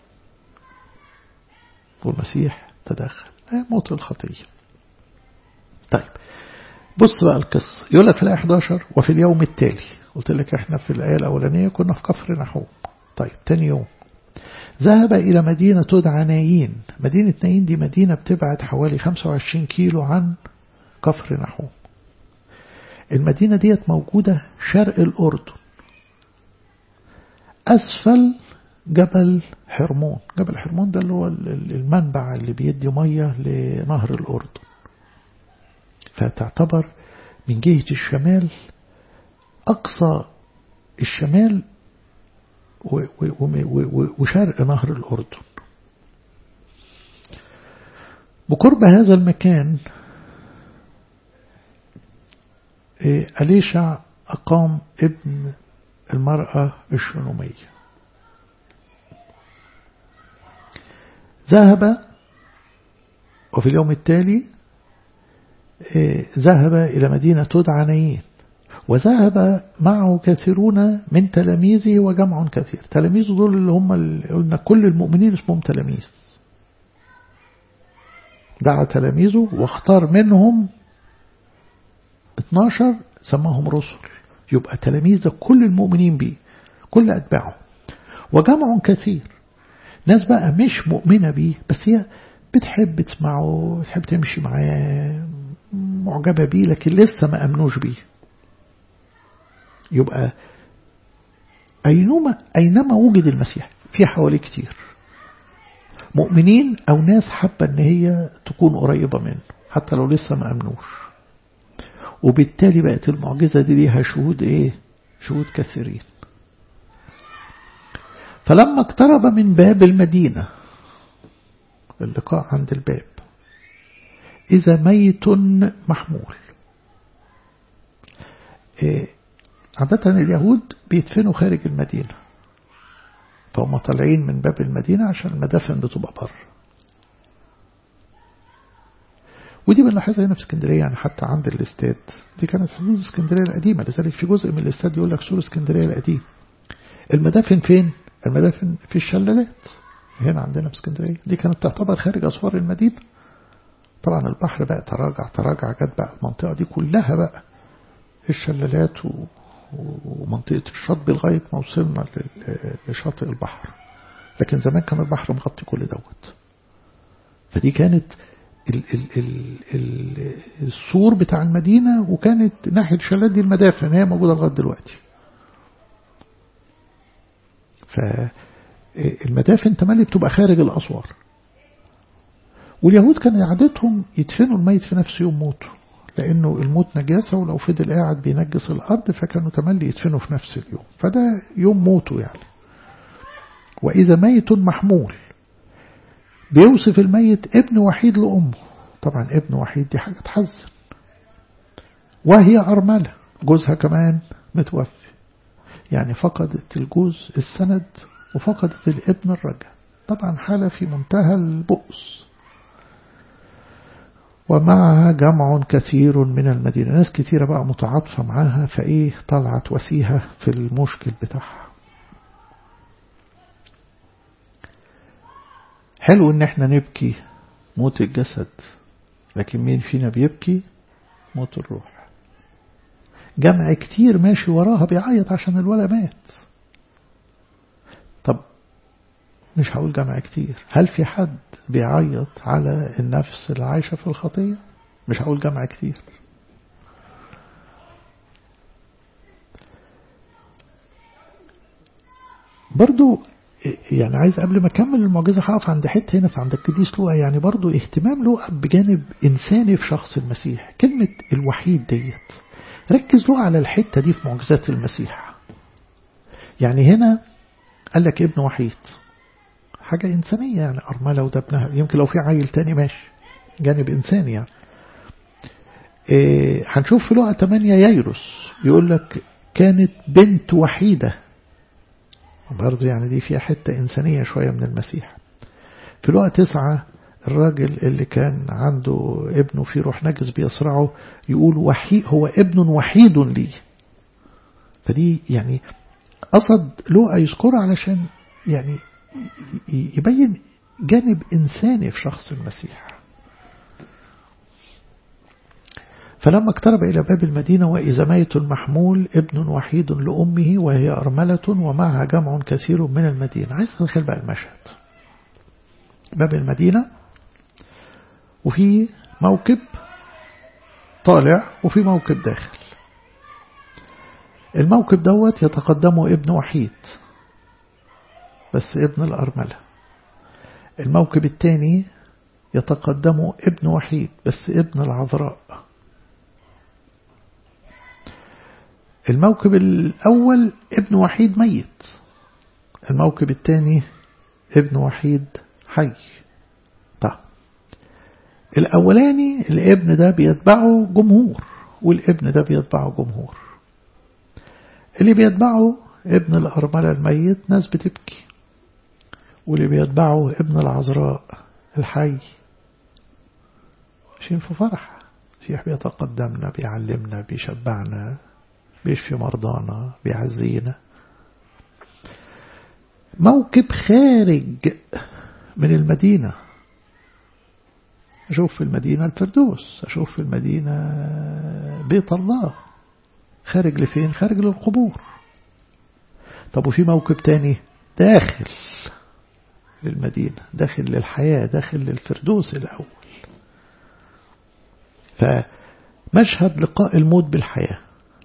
والمسيح تدخل موت الخطية طيب بص بقى القصة يقول لك في الآية 11 وفي اليوم التالي قلت لك احنا في الآية الأولانية كنا في كفر نحوم طيب تاني يوم ذهب إلى مدينة تدعى نايين مدينة نايين دي مدينة بتبعد حوالي 25 كيلو عن كفر نحوم المدينة ديت موجودة شرق الأردن أسفل جبل حرمون جبل حرمون ده اللي هو المنبع اللي بيدي مية لنهر الأردن فتعتبر من جهة الشمال أقصى الشمال وشرق نهر الأردن بقرب هذا المكان أليشع أقام ابن المرأة الشنومية ذهب وفي اليوم التالي ذهب إلى مدينة تدعى نيين وذهب معه كثيرون من تلاميذه وجمع كثير تلاميذه دول اللي هم اللي قلنا كل المؤمنين اسمهم تلاميذ دعا تلاميذه واختار منهم 12 سماهم رسل يبقى تلاميذ كل المؤمنين به كل أتباعه وجمع كثير ناس بقى مش مؤمنة بيه بس هي بتحب تسمعه بتحب تمشي معاه معجبة بيه لكن لسه ما أمنوش بيه يبقى أينما, أينما وجد المسيح في حواليه كتير مؤمنين أو ناس حابة أن هي تكون قريبة منه حتى لو لسه ما أمنوش وبالتالي بقت المعجزة دي ليها شهود إيه شهود كثيرين فلما اقترب من باب المدينة اللقاء عند الباب إذا ميت محمول إيه عادة اليهود بيدفنوا خارج المدينة فهم طالعين من باب المدينة عشان المدافن بتبقى بره ودي بنلاحظها هنا في اسكندرية يعني حتى عند الاستاد دي كانت حدود اسكندرية القديمة لذلك في جزء من الاستاد يقول لك سور اسكندرية القديم المدافن فين؟ المدافن في الشلالات هنا عندنا في اسكندرية دي كانت تعتبر خارج أسوار المدينة طبعا البحر بقى تراجع تراجع جت بقى المنطقة دي كلها بقى الشلالات و... ومنطقة الشط لغاية ما وصلنا لشاطئ البحر لكن زمان كان البحر مغطي كل دوت فدي كانت ال ال ال ال السور بتاع المدينة وكانت ناحية الشلال دي المدافن هي موجودة لغاية دلوقتي فالمدافن تملي بتبقى خارج الأسوار واليهود كان عادتهم يدفنوا الميت في نفس يوم موته لأنه الموت نجاسة ولو فضل قاعد بينجس الأرض فكانوا تملي يدفنوا في نفس اليوم فده يوم موته يعني وإذا ميت محمول بيوصف الميت ابن وحيد لأمه طبعا ابن وحيد دي حاجة تحزن وهي أرملة جوزها كمان متوفي يعني فقدت الجوز السند وفقدت الابن الرجع طبعا حالة في منتهى البؤس ومعها جمع كثير من المدينة ناس كثيرة بقى متعاطفة معاها فإيه طلعت وسيها في المشكل بتاعها حلو ان احنا نبكي موت الجسد لكن مين فينا بيبكي موت الروح جمع كتير ماشي وراها بيعيط عشان الولد مات طب مش هقول جمع كتير هل في حد بيعيط على النفس اللي عايشة في الخطية مش هقول جمع كتير برضو يعني عايز قبل ما اكمل المعجزه هقف عند حته هنا في عند القديس لوقا يعني برضو اهتمام لوقا بجانب انساني في شخص المسيح كلمه الوحيد ديت ركز لوقا على الحته دي في معجزات المسيح يعني هنا قال لك ابن وحيد حاجه انسانيه يعني ارمله وده ابنها يمكن لو في عيل تاني ماشي جانب انساني يعني إيه هنشوف في لوقا 8 ييروس يقول لك كانت بنت وحيده برضه يعني دي فيها حتة إنسانية شوية من المسيح في الوقت تسعة الراجل اللي كان عنده ابنه في روح نجس بيصرعه يقول وحي هو ابن وحيد لي فدي يعني قصد لوقا يذكرها علشان يعني يبين جانب إنساني في شخص المسيح فلما اقترب إلى باب المدينة وإذا ميت محمول ابن وحيد لأمه وهي أرملة ومعها جمع كثير من المدينة عايز تدخل بقى المشهد باب المدينة وفي موكب طالع وفي موكب داخل الموكب دوت يتقدمه ابن وحيد بس ابن الأرملة الموكب الثاني يتقدمه ابن وحيد بس ابن العذراء الموكب الأول ابن وحيد ميت الموكب الثاني ابن وحيد حي طيب الأولاني الابن ده بيتبعه جمهور والابن ده بيتبعه جمهور اللي بيتبعه ابن الأرملة الميت ناس بتبكي واللي بيتبعه ابن العذراء الحي ماشيين في فرح المسيح بيتقدمنا بيعلمنا بيشبعنا بيشفي مرضانا بيعزينا موكب خارج من المدينة أشوف في المدينة الفردوس أشوف في المدينة بيت الله خارج لفين خارج للقبور طب وفي موكب تاني داخل للمدينة داخل للحياة داخل للفردوس الأول فمشهد لقاء الموت بالحياة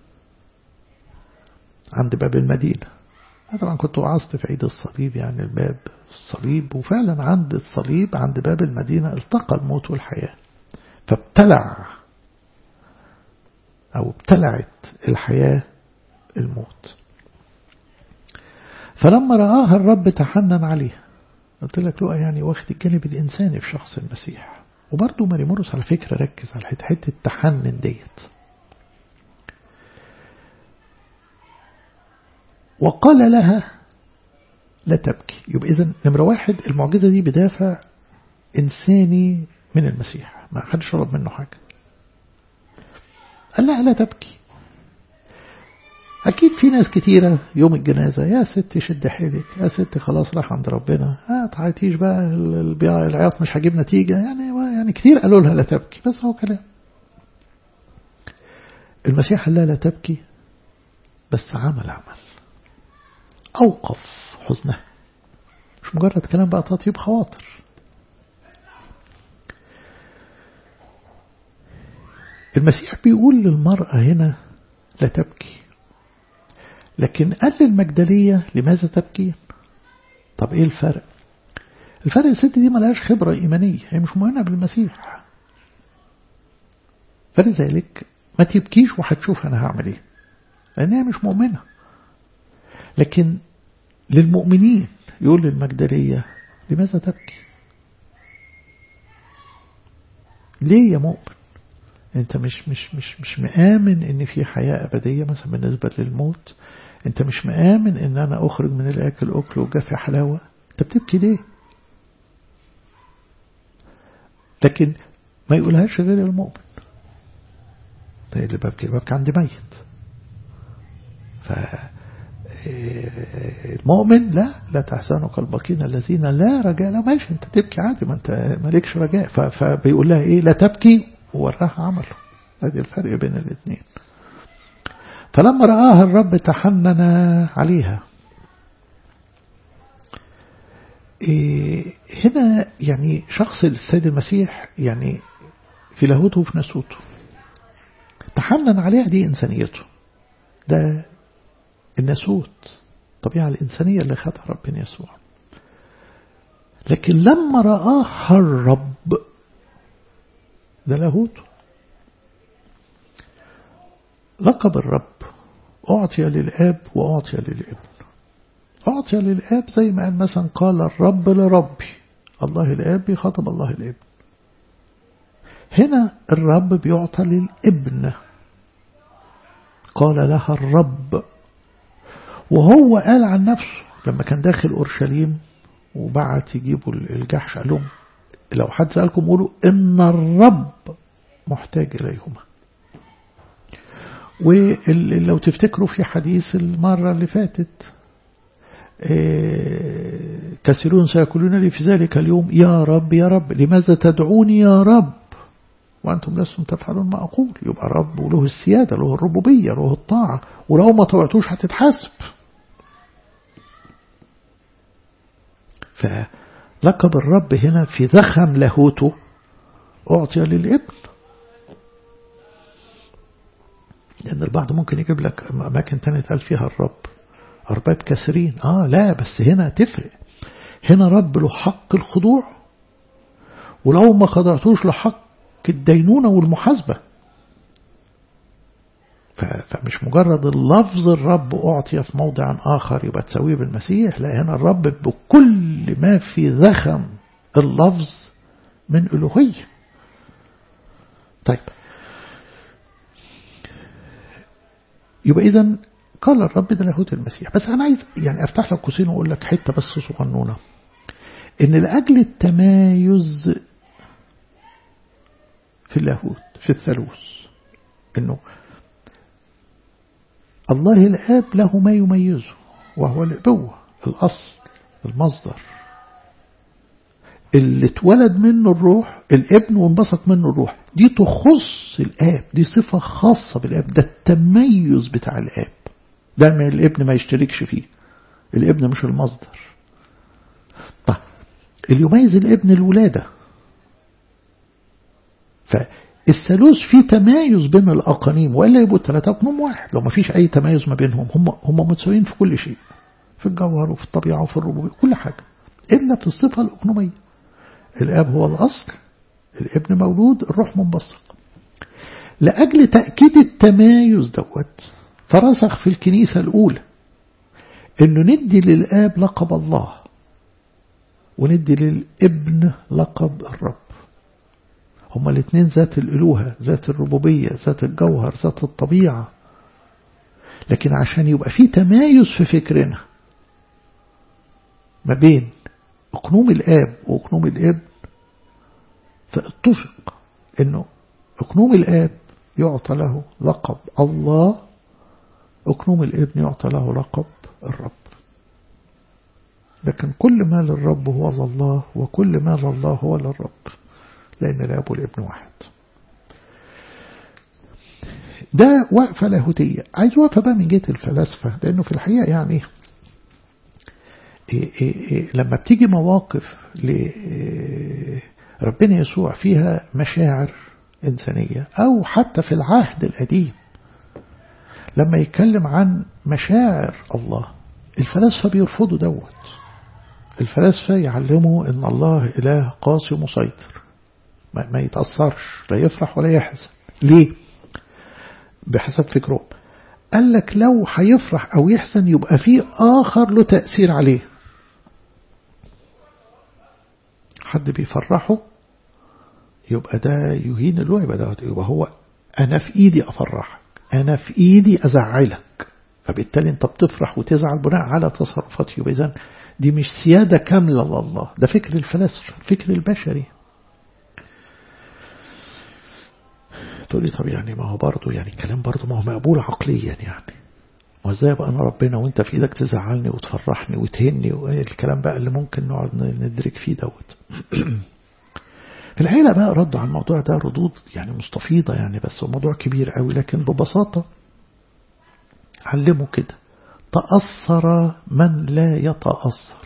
عند باب المدينة طبعا كنت وعظت في عيد الصليب يعني الباب الصليب وفعلا عند الصليب عند باب المدينة التقى الموت والحياة فابتلع أو ابتلعت الحياة الموت فلما رآها الرب تحنن عليها قلت لك لقى يعني واخد الجانب الإنساني في شخص المسيح وبرضه ماري مرقس على فكرة ركز على حتة التحنن ديت وقال لها لا تبكي يبقى إذن نمرة واحد المعجزة دي بدافع إنساني من المسيح ما حدش طلب منه حاجة قال لها لا تبكي أكيد في ناس كتيرة يوم الجنازة يا ست شد حيلك يا ست خلاص راح عند ربنا ها تعيطيش بقى العياط مش هجيب نتيجة يعني يعني كتير قالوا لها لا تبكي بس هو كلام المسيح قال لها لا تبكي بس عمل عمل أوقف حزنها مش مجرد كلام بقى تطيب خواطر المسيح بيقول للمرأة هنا لا تبكي لكن قال للمجدلية لماذا تبكين طب ايه الفرق الفرق الست دي ملهاش خبرة إيمانية هي مش مؤمنة بالمسيح فلذلك ما تبكيش وهتشوف أنا هعمل ايه لأن هي مش مؤمنة لكن للمؤمنين يقول للمجدلية لماذا تبكي ليه يا مؤمن انت مش مش مش مش مآمن ان في حياة أبدية مثلا بالنسبة للموت انت مش مآمن ان انا اخرج من الاكل اكل وجافي حلاوة انت بتبكي ليه لكن ما يقولهاش غير المؤمن ده اللي ببكي ببكي عندي ميت ف المؤمن لا لا تحزنوا كالباقين الذين لا رجاء لا ماشي انت تبكي عادي ما انت مالكش رجاء فبيقول لها ايه لا تبكي ووراها عمله هذه الفرق بين الاثنين فلما رآها الرب تحنن عليها إيه هنا يعني شخص السيد المسيح يعني في لاهوته وفي نسوته تحنن عليها دي إنسانيته ده الناسوت الطبيعة الإنسانية اللي خدها ربنا يسوع لكن لما رآها الرب ده لاهوته لقب الرب أعطي للآب وأعطي للابن أعطي للآب زي ما قال مثلا قال الرب لربي الله الآب بيخاطب الله الابن هنا الرب بيعطى للابن قال لها الرب وهو قال عن نفسه لما كان داخل أورشليم وبعت يجيبوا الجحش قال لهم لو حد سألكم قولوا إن الرب محتاج إليهما ولو تفتكروا في حديث المرة اللي فاتت كثيرون سيقولون لي في ذلك اليوم يا رب يا رب لماذا تدعوني يا رب وأنتم لستم تفعلون ما أقول يبقى رب وله السيادة له الربوبية له الطاعة ولو ما طوعتوش هتتحاسب فلقب الرب هنا في ذخم لاهوته أعطي للابن لأن البعض ممكن يجيب لك أماكن تانية قال فيها الرب أرباب كثيرين آه لا بس هنا تفرق هنا رب له حق الخضوع ولو ما خضعتوش لحق الدينونة والمحاسبة فمش مجرد اللفظ الرب أعطي في موضع آخر يبقى تسويه بالمسيح لا هنا الرب بكل ما في ذخم اللفظ من ألوهية طيب يبقى إذا قال الرب ده لاهوت المسيح بس أنا عايز يعني أفتح لك قوسين وأقول لك حتة بس صغنونة إن لأجل التمايز في اللاهوت في الثالوث إنه الله الآب له ما يميزه وهو الأبوة الأصل المصدر اللي اتولد منه الروح الابن وانبسط منه الروح دي تخص الآب دي صفة خاصة بالآب ده التميز بتاع الآب ده ما الابن ما يشتركش فيه الابن مش المصدر طيب اللي يميز الابن الولادة فالثالوث فيه تمايز بين الأقانيم وإلا يبقوا الثلاثة أقنوم واحد لو ما فيش أي تمايز ما بينهم هم هم متساويين في كل شيء في الجوهر وفي الطبيعة وفي الربوبية كل حاجة إلا في الصفة الأقنومية الآب هو الأصل الابن مولود الروح منبثق لأجل تأكيد التمايز دوت فرسخ في الكنيسة الأولى إنه ندي للآب لقب الله وندي للابن لقب الرب هما الاثنين ذات الألوهة ذات الربوبية ذات الجوهر ذات الطبيعة لكن عشان يبقى في تمايز في فكرنا ما بين أقنوم الآب وأقنوم الابن فاتفق أنه أقنوم الآب يعطى له لقب الله أقنوم الابن يعطى له لقب الرب لكن كل ما للرب هو لله وكل ما لله هو للرب لأن الأب والابن واحد ده وقفة لاهوتية عايز وقفة بقى من جهة الفلاسفة لأنه في الحقيقة يعني إيه إيه إيه لما بتيجي مواقف لربنا يسوع فيها مشاعر إنسانية أو حتى في العهد القديم لما يتكلم عن مشاعر الله الفلاسفة بيرفضوا دوت الفلاسفة يعلموا ان الله إله قاسي مسيطر ما, ما يتأثرش لا يفرح ولا يحزن ليه بحسب فكرهم قال لك لو هيفرح أو يحزن يبقى في آخر له تأثير عليه حد بيفرحه يبقى ده يهين الله يبقى ده يبقى هو أنا في إيدي أفرحك أنا في إيدي أزعلك فبالتالي أنت بتفرح وتزعل بناء على تصرفاتي يبقى إذن دي مش سيادة كاملة لله ده فكر الفلاسفة الفكر البشري تقول لي طب يعني ما هو برضه يعني الكلام برضه ما هو مقبول عقليا يعني وازاي بقى انا ربنا وانت في ايدك تزعلني وتفرحني وتهني الكلام بقى اللي ممكن نقعد ندرك فيه دوت في الحقيقة بقى ردوا على الموضوع ده ردود يعني مستفيضة يعني بس الموضوع كبير قوي لكن ببساطة علموا كده تأثر من لا يتأثر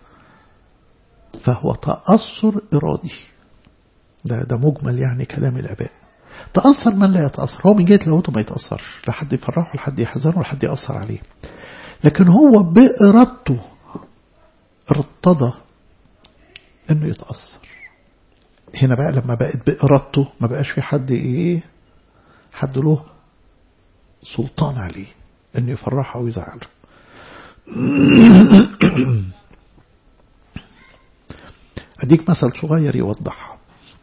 فهو تأثر إرادي ده, ده مجمل يعني كلام الآباء تأثر من لا يتأثر هو من جهة لاهوته ما يتأثرش لا حد يفرحه ولا حد يحزنه ولا حد يأثر عليه لكن هو بإرادته ارتضى انه يتأثر هنا بقى لما بقت بإرادته ما بقاش في حد ايه حد له سلطان عليه انه يفرحه ويزعله أديك مثل صغير يوضحها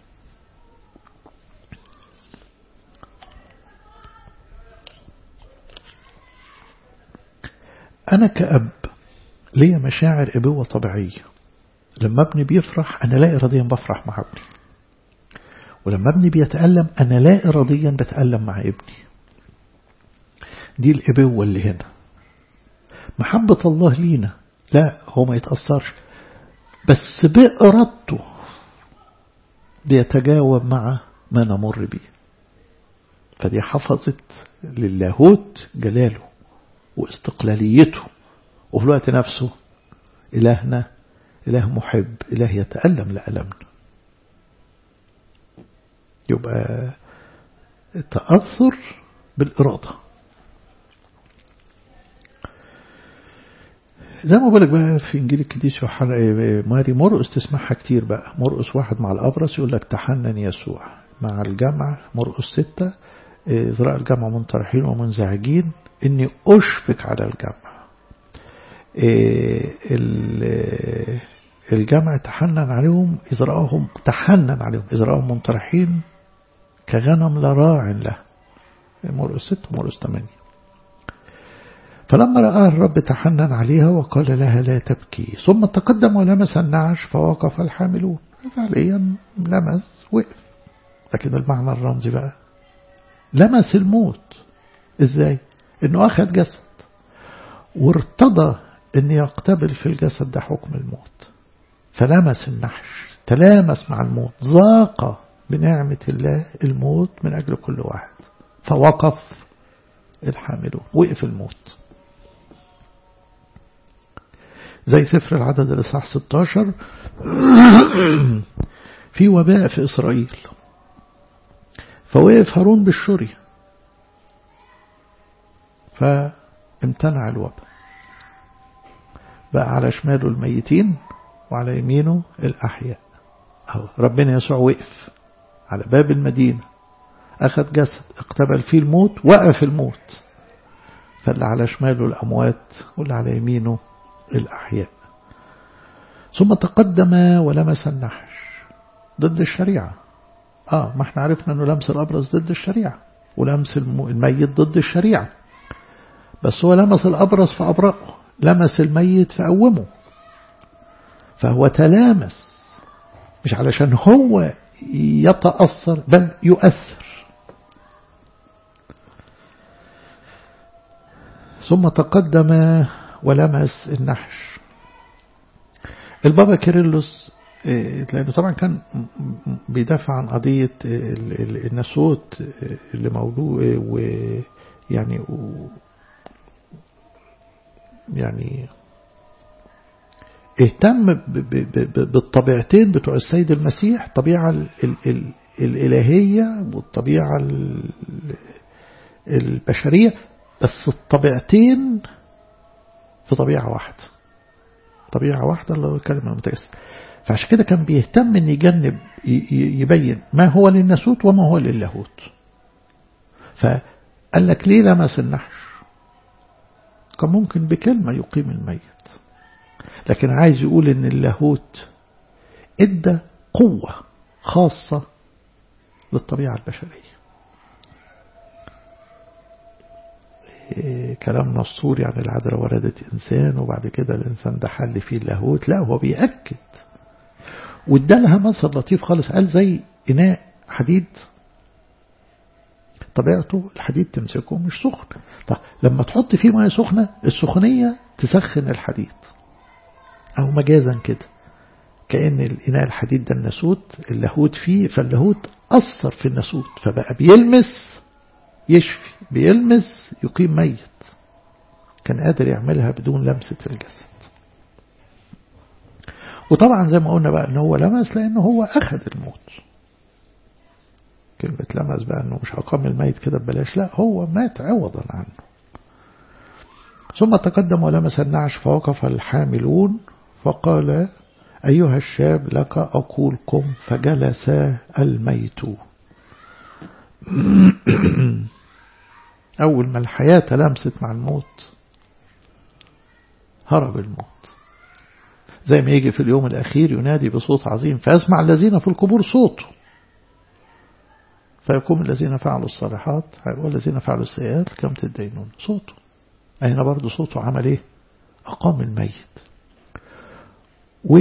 أنا كأب ليا مشاعر أبوة طبيعية لما ابني بيفرح أنا لا إراديا بفرح مع ابني ولما ابني بيتألم أنا لا إراديا بتألم مع ابني دي الأبوة اللي هنا محبة الله لينا لا هو ما يتأثرش بس بإرادته بيتجاوب مع ما نمر به فدي حفظت للاهوت جلاله واستقلاليته وفي الوقت نفسه إلهنا إله محب إله يتألم لألمنا يبقى التأثر بالإرادة زي ما بقولك بقى في إنجيل القديس يوحنا ماري مرقس تسمعها كتير بقى مرقس واحد مع الأبرص يقول لك تحنن يسوع مع الجمع مرقس ستة إذراء الجمع منطرحين ومنزعجين إني أشفق على الجمع الجمع تحنن عليهم إذراءهم تحنن عليهم إذراءهم منطرحين كغنم لا راع له مرقس ستة ومرقس ثمانية فلما رآها الرب تحنن عليها وقال لها لا تبكي ثم تقدم ولمس النعش فوقف الحاملون فعليا لمس وقف لكن المعنى الرمزي بقى لمس الموت ازاي انه اخذ جسد وارتضى ان يقتبل في الجسد ده حكم الموت فلمس النحش تلامس مع الموت ذاق بنعمة الله الموت من أجل كل واحد فوقف الحاملون وقف الموت زي سفر العدد الإصحاح 16 في وباء في إسرائيل فوقف هارون بالشري فامتنع الوباء بقى على شماله الميتين وعلى يمينه الأحياء أهو ربنا يسوع وقف على باب المدينة أخذ جسد اقتبل فيه الموت وقف الموت فاللي على شماله الأموات واللي على يمينه الأحياء ثم تقدم ولمس النحش ضد الشريعة آه ما احنا عرفنا أنه لمس الأبرص ضد الشريعة ولمس الميت ضد الشريعة بس هو لمس الأبرص فأبرأه لمس الميت فقومه فهو تلامس مش علشان هو يتأثر بل يؤثر ثم تقدم ولمس النحش البابا كيرلس لأنه طبعا كان بيدافع عن قضية الناسوت اللي موجود ويعني يعني اهتم بالطبيعتين بتوع السيد المسيح الطبيعة الإلهية والطبيعة البشرية بس الطبيعتين في طبيعة واحدة طبيعة واحدة اللي هو الكلمة المتجسد فعشان كده كان بيهتم ان يجنب يبين ما هو للناسوت وما هو للاهوت فقال لك ليه لمس النحش كان ممكن بكلمة يقيم الميت لكن عايز يقول ان اللاهوت ادى قوة خاصة للطبيعة البشرية كلام نصور يعني العذراء ولدت إنسان وبعد كده الإنسان ده حل فيه اللاهوت لا هو بيأكد وادالها مثل لطيف خالص قال زي إناء حديد طبيعته الحديد تمسكه مش سخن طب لما تحط فيه ميه سخنة السخنية تسخن الحديد أو مجازا كده كأن الإناء الحديد ده الناسوت اللاهوت فيه فاللاهوت أثر في الناسوت فبقى بيلمس يشفي بيلمس يقيم ميت كان قادر يعملها بدون لمسة الجسد وطبعا زي ما قلنا بقى ان هو لمس لانه هو اخذ الموت كلمة لمس بقى انه مش هقام الميت كده ببلاش لا هو مات عوضا عنه ثم تقدم ولمس النعش فوقف الحاملون فقال أيها الشاب لك أقول قم فجلس الميت أول ما الحياة تلامست مع الموت هرب الموت زي ما يجي في اليوم الأخير ينادي بصوت عظيم فيسمع الذين في القبور صوته فيقوم الذين فعلوا الصالحات والذين فعلوا السيئات كم تدينون صوته أين برضه صوته عمل إيه أقام الميت و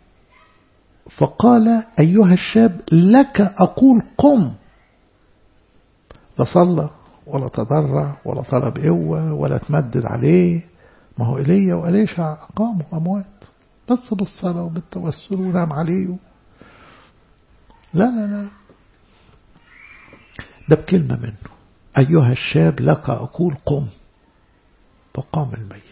فقال أيها الشاب لك أقول قم لا صلى ولا تضرع ولا طلب قوة ولا تمدد عليه ما هو إلي وإليشع أقاموا أموات بس بالصلاة وبالتوسل ونام عليه لا لا لا ده بكلمة منه أيها الشاب لك أقول قم فقام الميت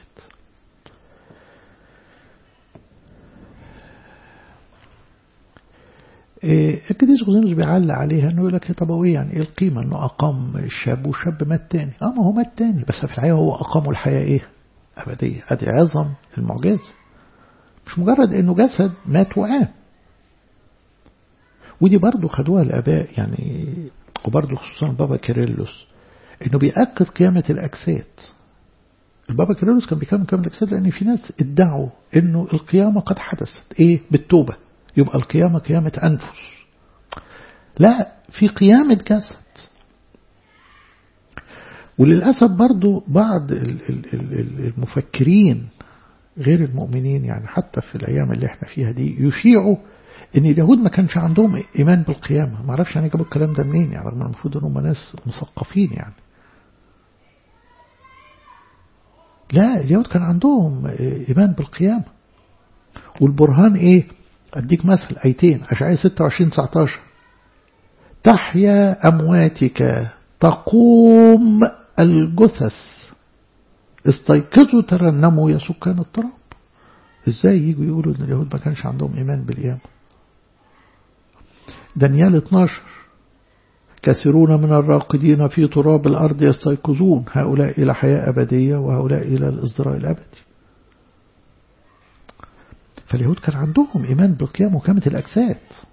القديس غزينوس بيعلق عليها انه يقول لك طب هو يعني ايه القيمه انه اقام الشاب والشاب مات تاني اه ما هو مات تاني بس في الحقيقه هو اقامه الحياه ايه أبدية أدي عظم المعجزة مش مجرد أنه جسد مات وقام ودي برضو خدوها الآباء يعني وبرضو خصوصا بابا كيرلس أنه بيأكد قيامة الأجساد البابا كيرلس كان بيكمل قيامة الأجساد لأن في ناس ادعوا أنه القيامة قد حدثت إيه بالتوبة يبقى القيامة قيامة أنفس لا في قيامة جسد وللأسف برضو بعض المفكرين غير المؤمنين يعني حتى في الأيام اللي احنا فيها دي يشيعوا ان اليهود ما كانش عندهم ايمان بالقيامة ما اعرفش يعني جابوا الكلام ده منين يعني رغم المفروض ان هم ناس مثقفين يعني لا اليهود كان عندهم ايمان بالقيامة والبرهان ايه اديك مثل ايتين اشعياء 26 19 تحيا امواتك تقوم الجثث استيقظوا ترنموا يا سكان التراب ازاي يجوا يقولوا ان اليهود ما كانش عندهم ايمان بالقيامه دانيال 12 كثيرون من الراقدين في تراب الأرض يستيقظون هؤلاء إلى حياة أبدية وهؤلاء إلى الإصدراء الأبدي فاليهود كان عندهم إيمان بالقيامة وكامة الأجساد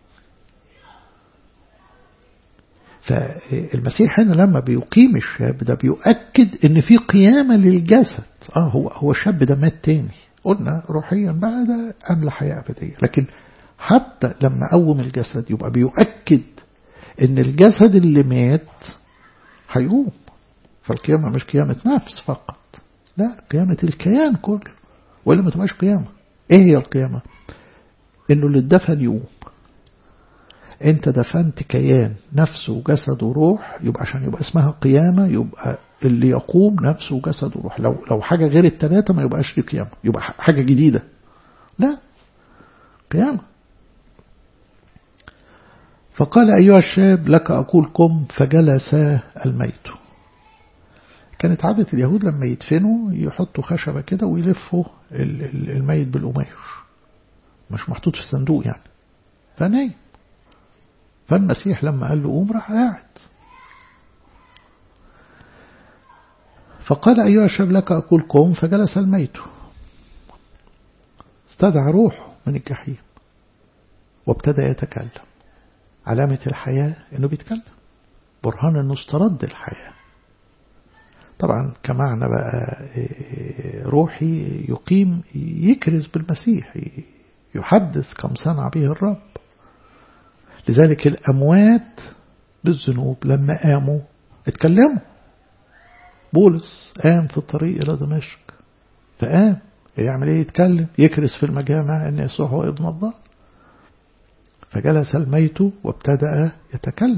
فالمسيح هنا لما بيقيم الشاب ده بيؤكد ان في قيامة للجسد اه هو هو الشاب ده مات تاني قلنا روحيا بقى ده أمل حياة أبدية لكن حتى لما قوم الجسد يبقى بيؤكد ان الجسد اللي مات هيقوم فالقيامة مش قيامة نفس فقط لا قيامة الكيان كله ولا ما تبقاش قيامة ايه هي القيامة انه اللي اتدفن يقوم انت دفنت كيان نفسه وجسد وروح يبقى عشان يبقى اسمها قيامة يبقى اللي يقوم نفسه وجسد وروح لو لو حاجة غير الثلاثة ما يبقاش دي قيامة يبقى حاجة جديدة لا قيامة فقال أيها الشاب لك أقول قم فجلس الميت كانت عادة اليهود لما يدفنوا يحطوا خشبة كده ويلفوا الميت بالقماش مش محطوط في صندوق يعني فنايم فالمسيح لما قال له قوم راح قاعد فقال أيها الشاب لك أقول قوم فجلس الميت استدعى روحه من الجحيم وابتدى يتكلم علامة الحياة انه بيتكلم برهان انه استرد الحياة طبعا كمعنى بقى روحي يقيم يكرز بالمسيح يحدث كم صنع به الرب لذلك الأموات بالذنوب لما قاموا اتكلموا بولس قام في الطريق إلى دمشق فقام يعمل ايه يتكلم يكرس في المجامع ان يسوع هو ابن الله فجلس الميت وابتدأ يتكلم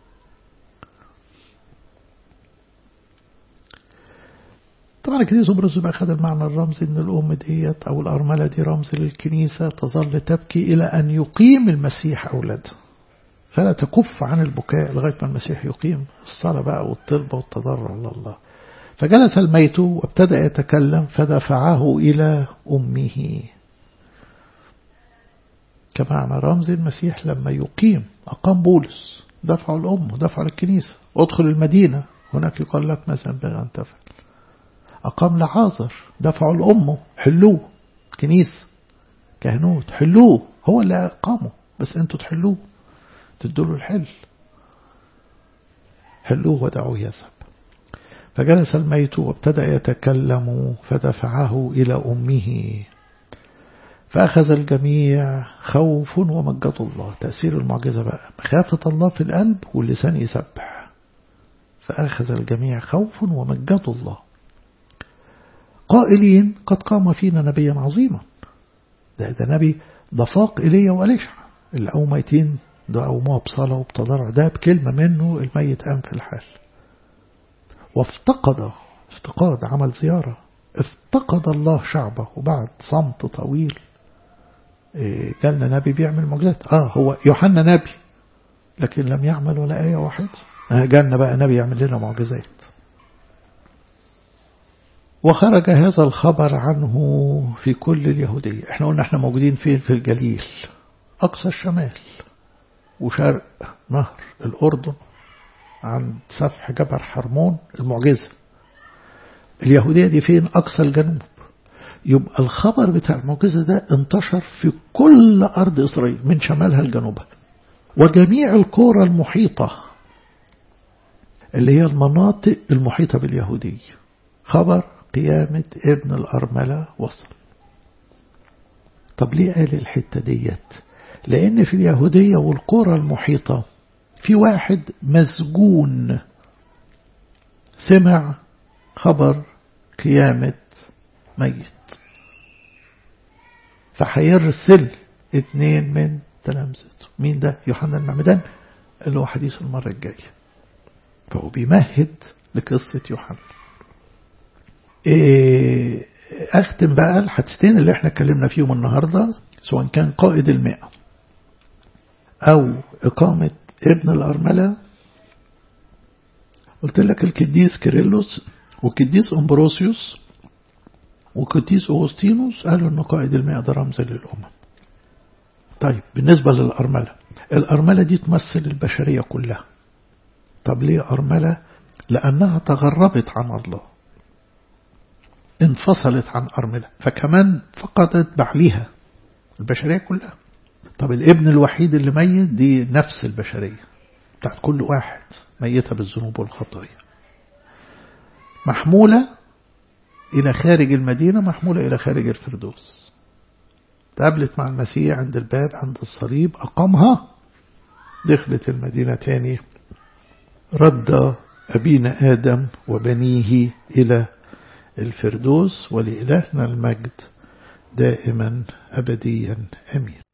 طبعا الكنيسة برز بقى خد المعنى الرمزي ان الأم ديت أو الأرملة دي رمز للكنيسة تظل تبكي إلى أن يقيم المسيح أولادها فلا تكف عن البكاء لغاية ما المسيح يقيم الصلاة بقى والطلبة والتضرع لله فجلس الميت وابتدأ يتكلم فدفعه إلى أمه كمعنى رمز المسيح لما يقيم أقام بولس دفعه الأم ودفعه للكنيسة ادخل المدينة هناك يقال لك مثلا بغى أن تفعل أقام لعازر دفعه لأمه حلوه كنيسة كهنوت حلوه هو اللي أقامه بس أنتوا تحلوه تدوا له الحل حلوه ودعوه يذهب فجلس الميت وابتدأ يتكلم فدفعه إلى أمه فأخذ الجميع خوف ومجد الله تأثير المعجزة بقى مخافة الله في القلب واللسان يسبح فأخذ الجميع خوف ومجد الله قائلين قد قام فينا نبيا عظيما ده, ده نبي ضفاق إلي وأليشع اللي أو ميتين ده أوموها بصلاة وبتضرع ده بكلمة منه الميت قام في الحال وافتقد افتقاد عمل زيارة افتقد الله شعبه وبعد صمت طويل إيه جالنا نبي بيعمل معجزات اه هو يوحنا نبي لكن لم يعمل ولا آية واحدة آه جالنا بقى نبي يعمل لنا معجزات وخرج هذا الخبر عنه في كل اليهودية احنا قلنا احنا موجودين فين في الجليل أقصى الشمال وشرق نهر الأردن عند سفح جبل حرمون المعجزة اليهودية دي فين أقصى الجنوب يبقى الخبر بتاع المعجزة ده انتشر في كل أرض إسرائيل من شمالها لجنوبها وجميع القرى المحيطة اللي هي المناطق المحيطة باليهودية خبر قيامة ابن الأرملة وصل طب ليه قال الحتة ديت لأن في اليهودية والقرى المحيطة في واحد مسجون سمع خبر قيامة ميت فهيرسل اتنين من تلامذته مين ده يوحنا المعمدان اللي هو حديث المرة الجاية فهو بيمهد لقصة يوحنا إيه أختم بقى الحدثين اللي احنا اتكلمنا فيهم النهاردة سواء كان قائد المئة أو إقامة ابن الأرملة قلت لك الكديس كيرلس والكديس أمبروسيوس والقديس أغسطينوس قالوا أن قائد المئة ده رمز للأمم طيب بالنسبة للأرملة الأرملة دي تمثل البشرية كلها طب ليه أرملة لأنها تغربت عن الله انفصلت عن أرملة فكمان فقدت بعليها البشرية كلها طب الابن الوحيد اللي ميت دي نفس البشرية بتاعت كل واحد ميتة بالذنوب والخطايا محمولة إلى خارج المدينة محمولة إلى خارج الفردوس تقابلت مع المسيح عند الباب عند الصليب أقامها دخلت المدينة تاني رد أبينا آدم وبنيه إلى الفردوس ولإلهنا المجد دائما أبديا أمين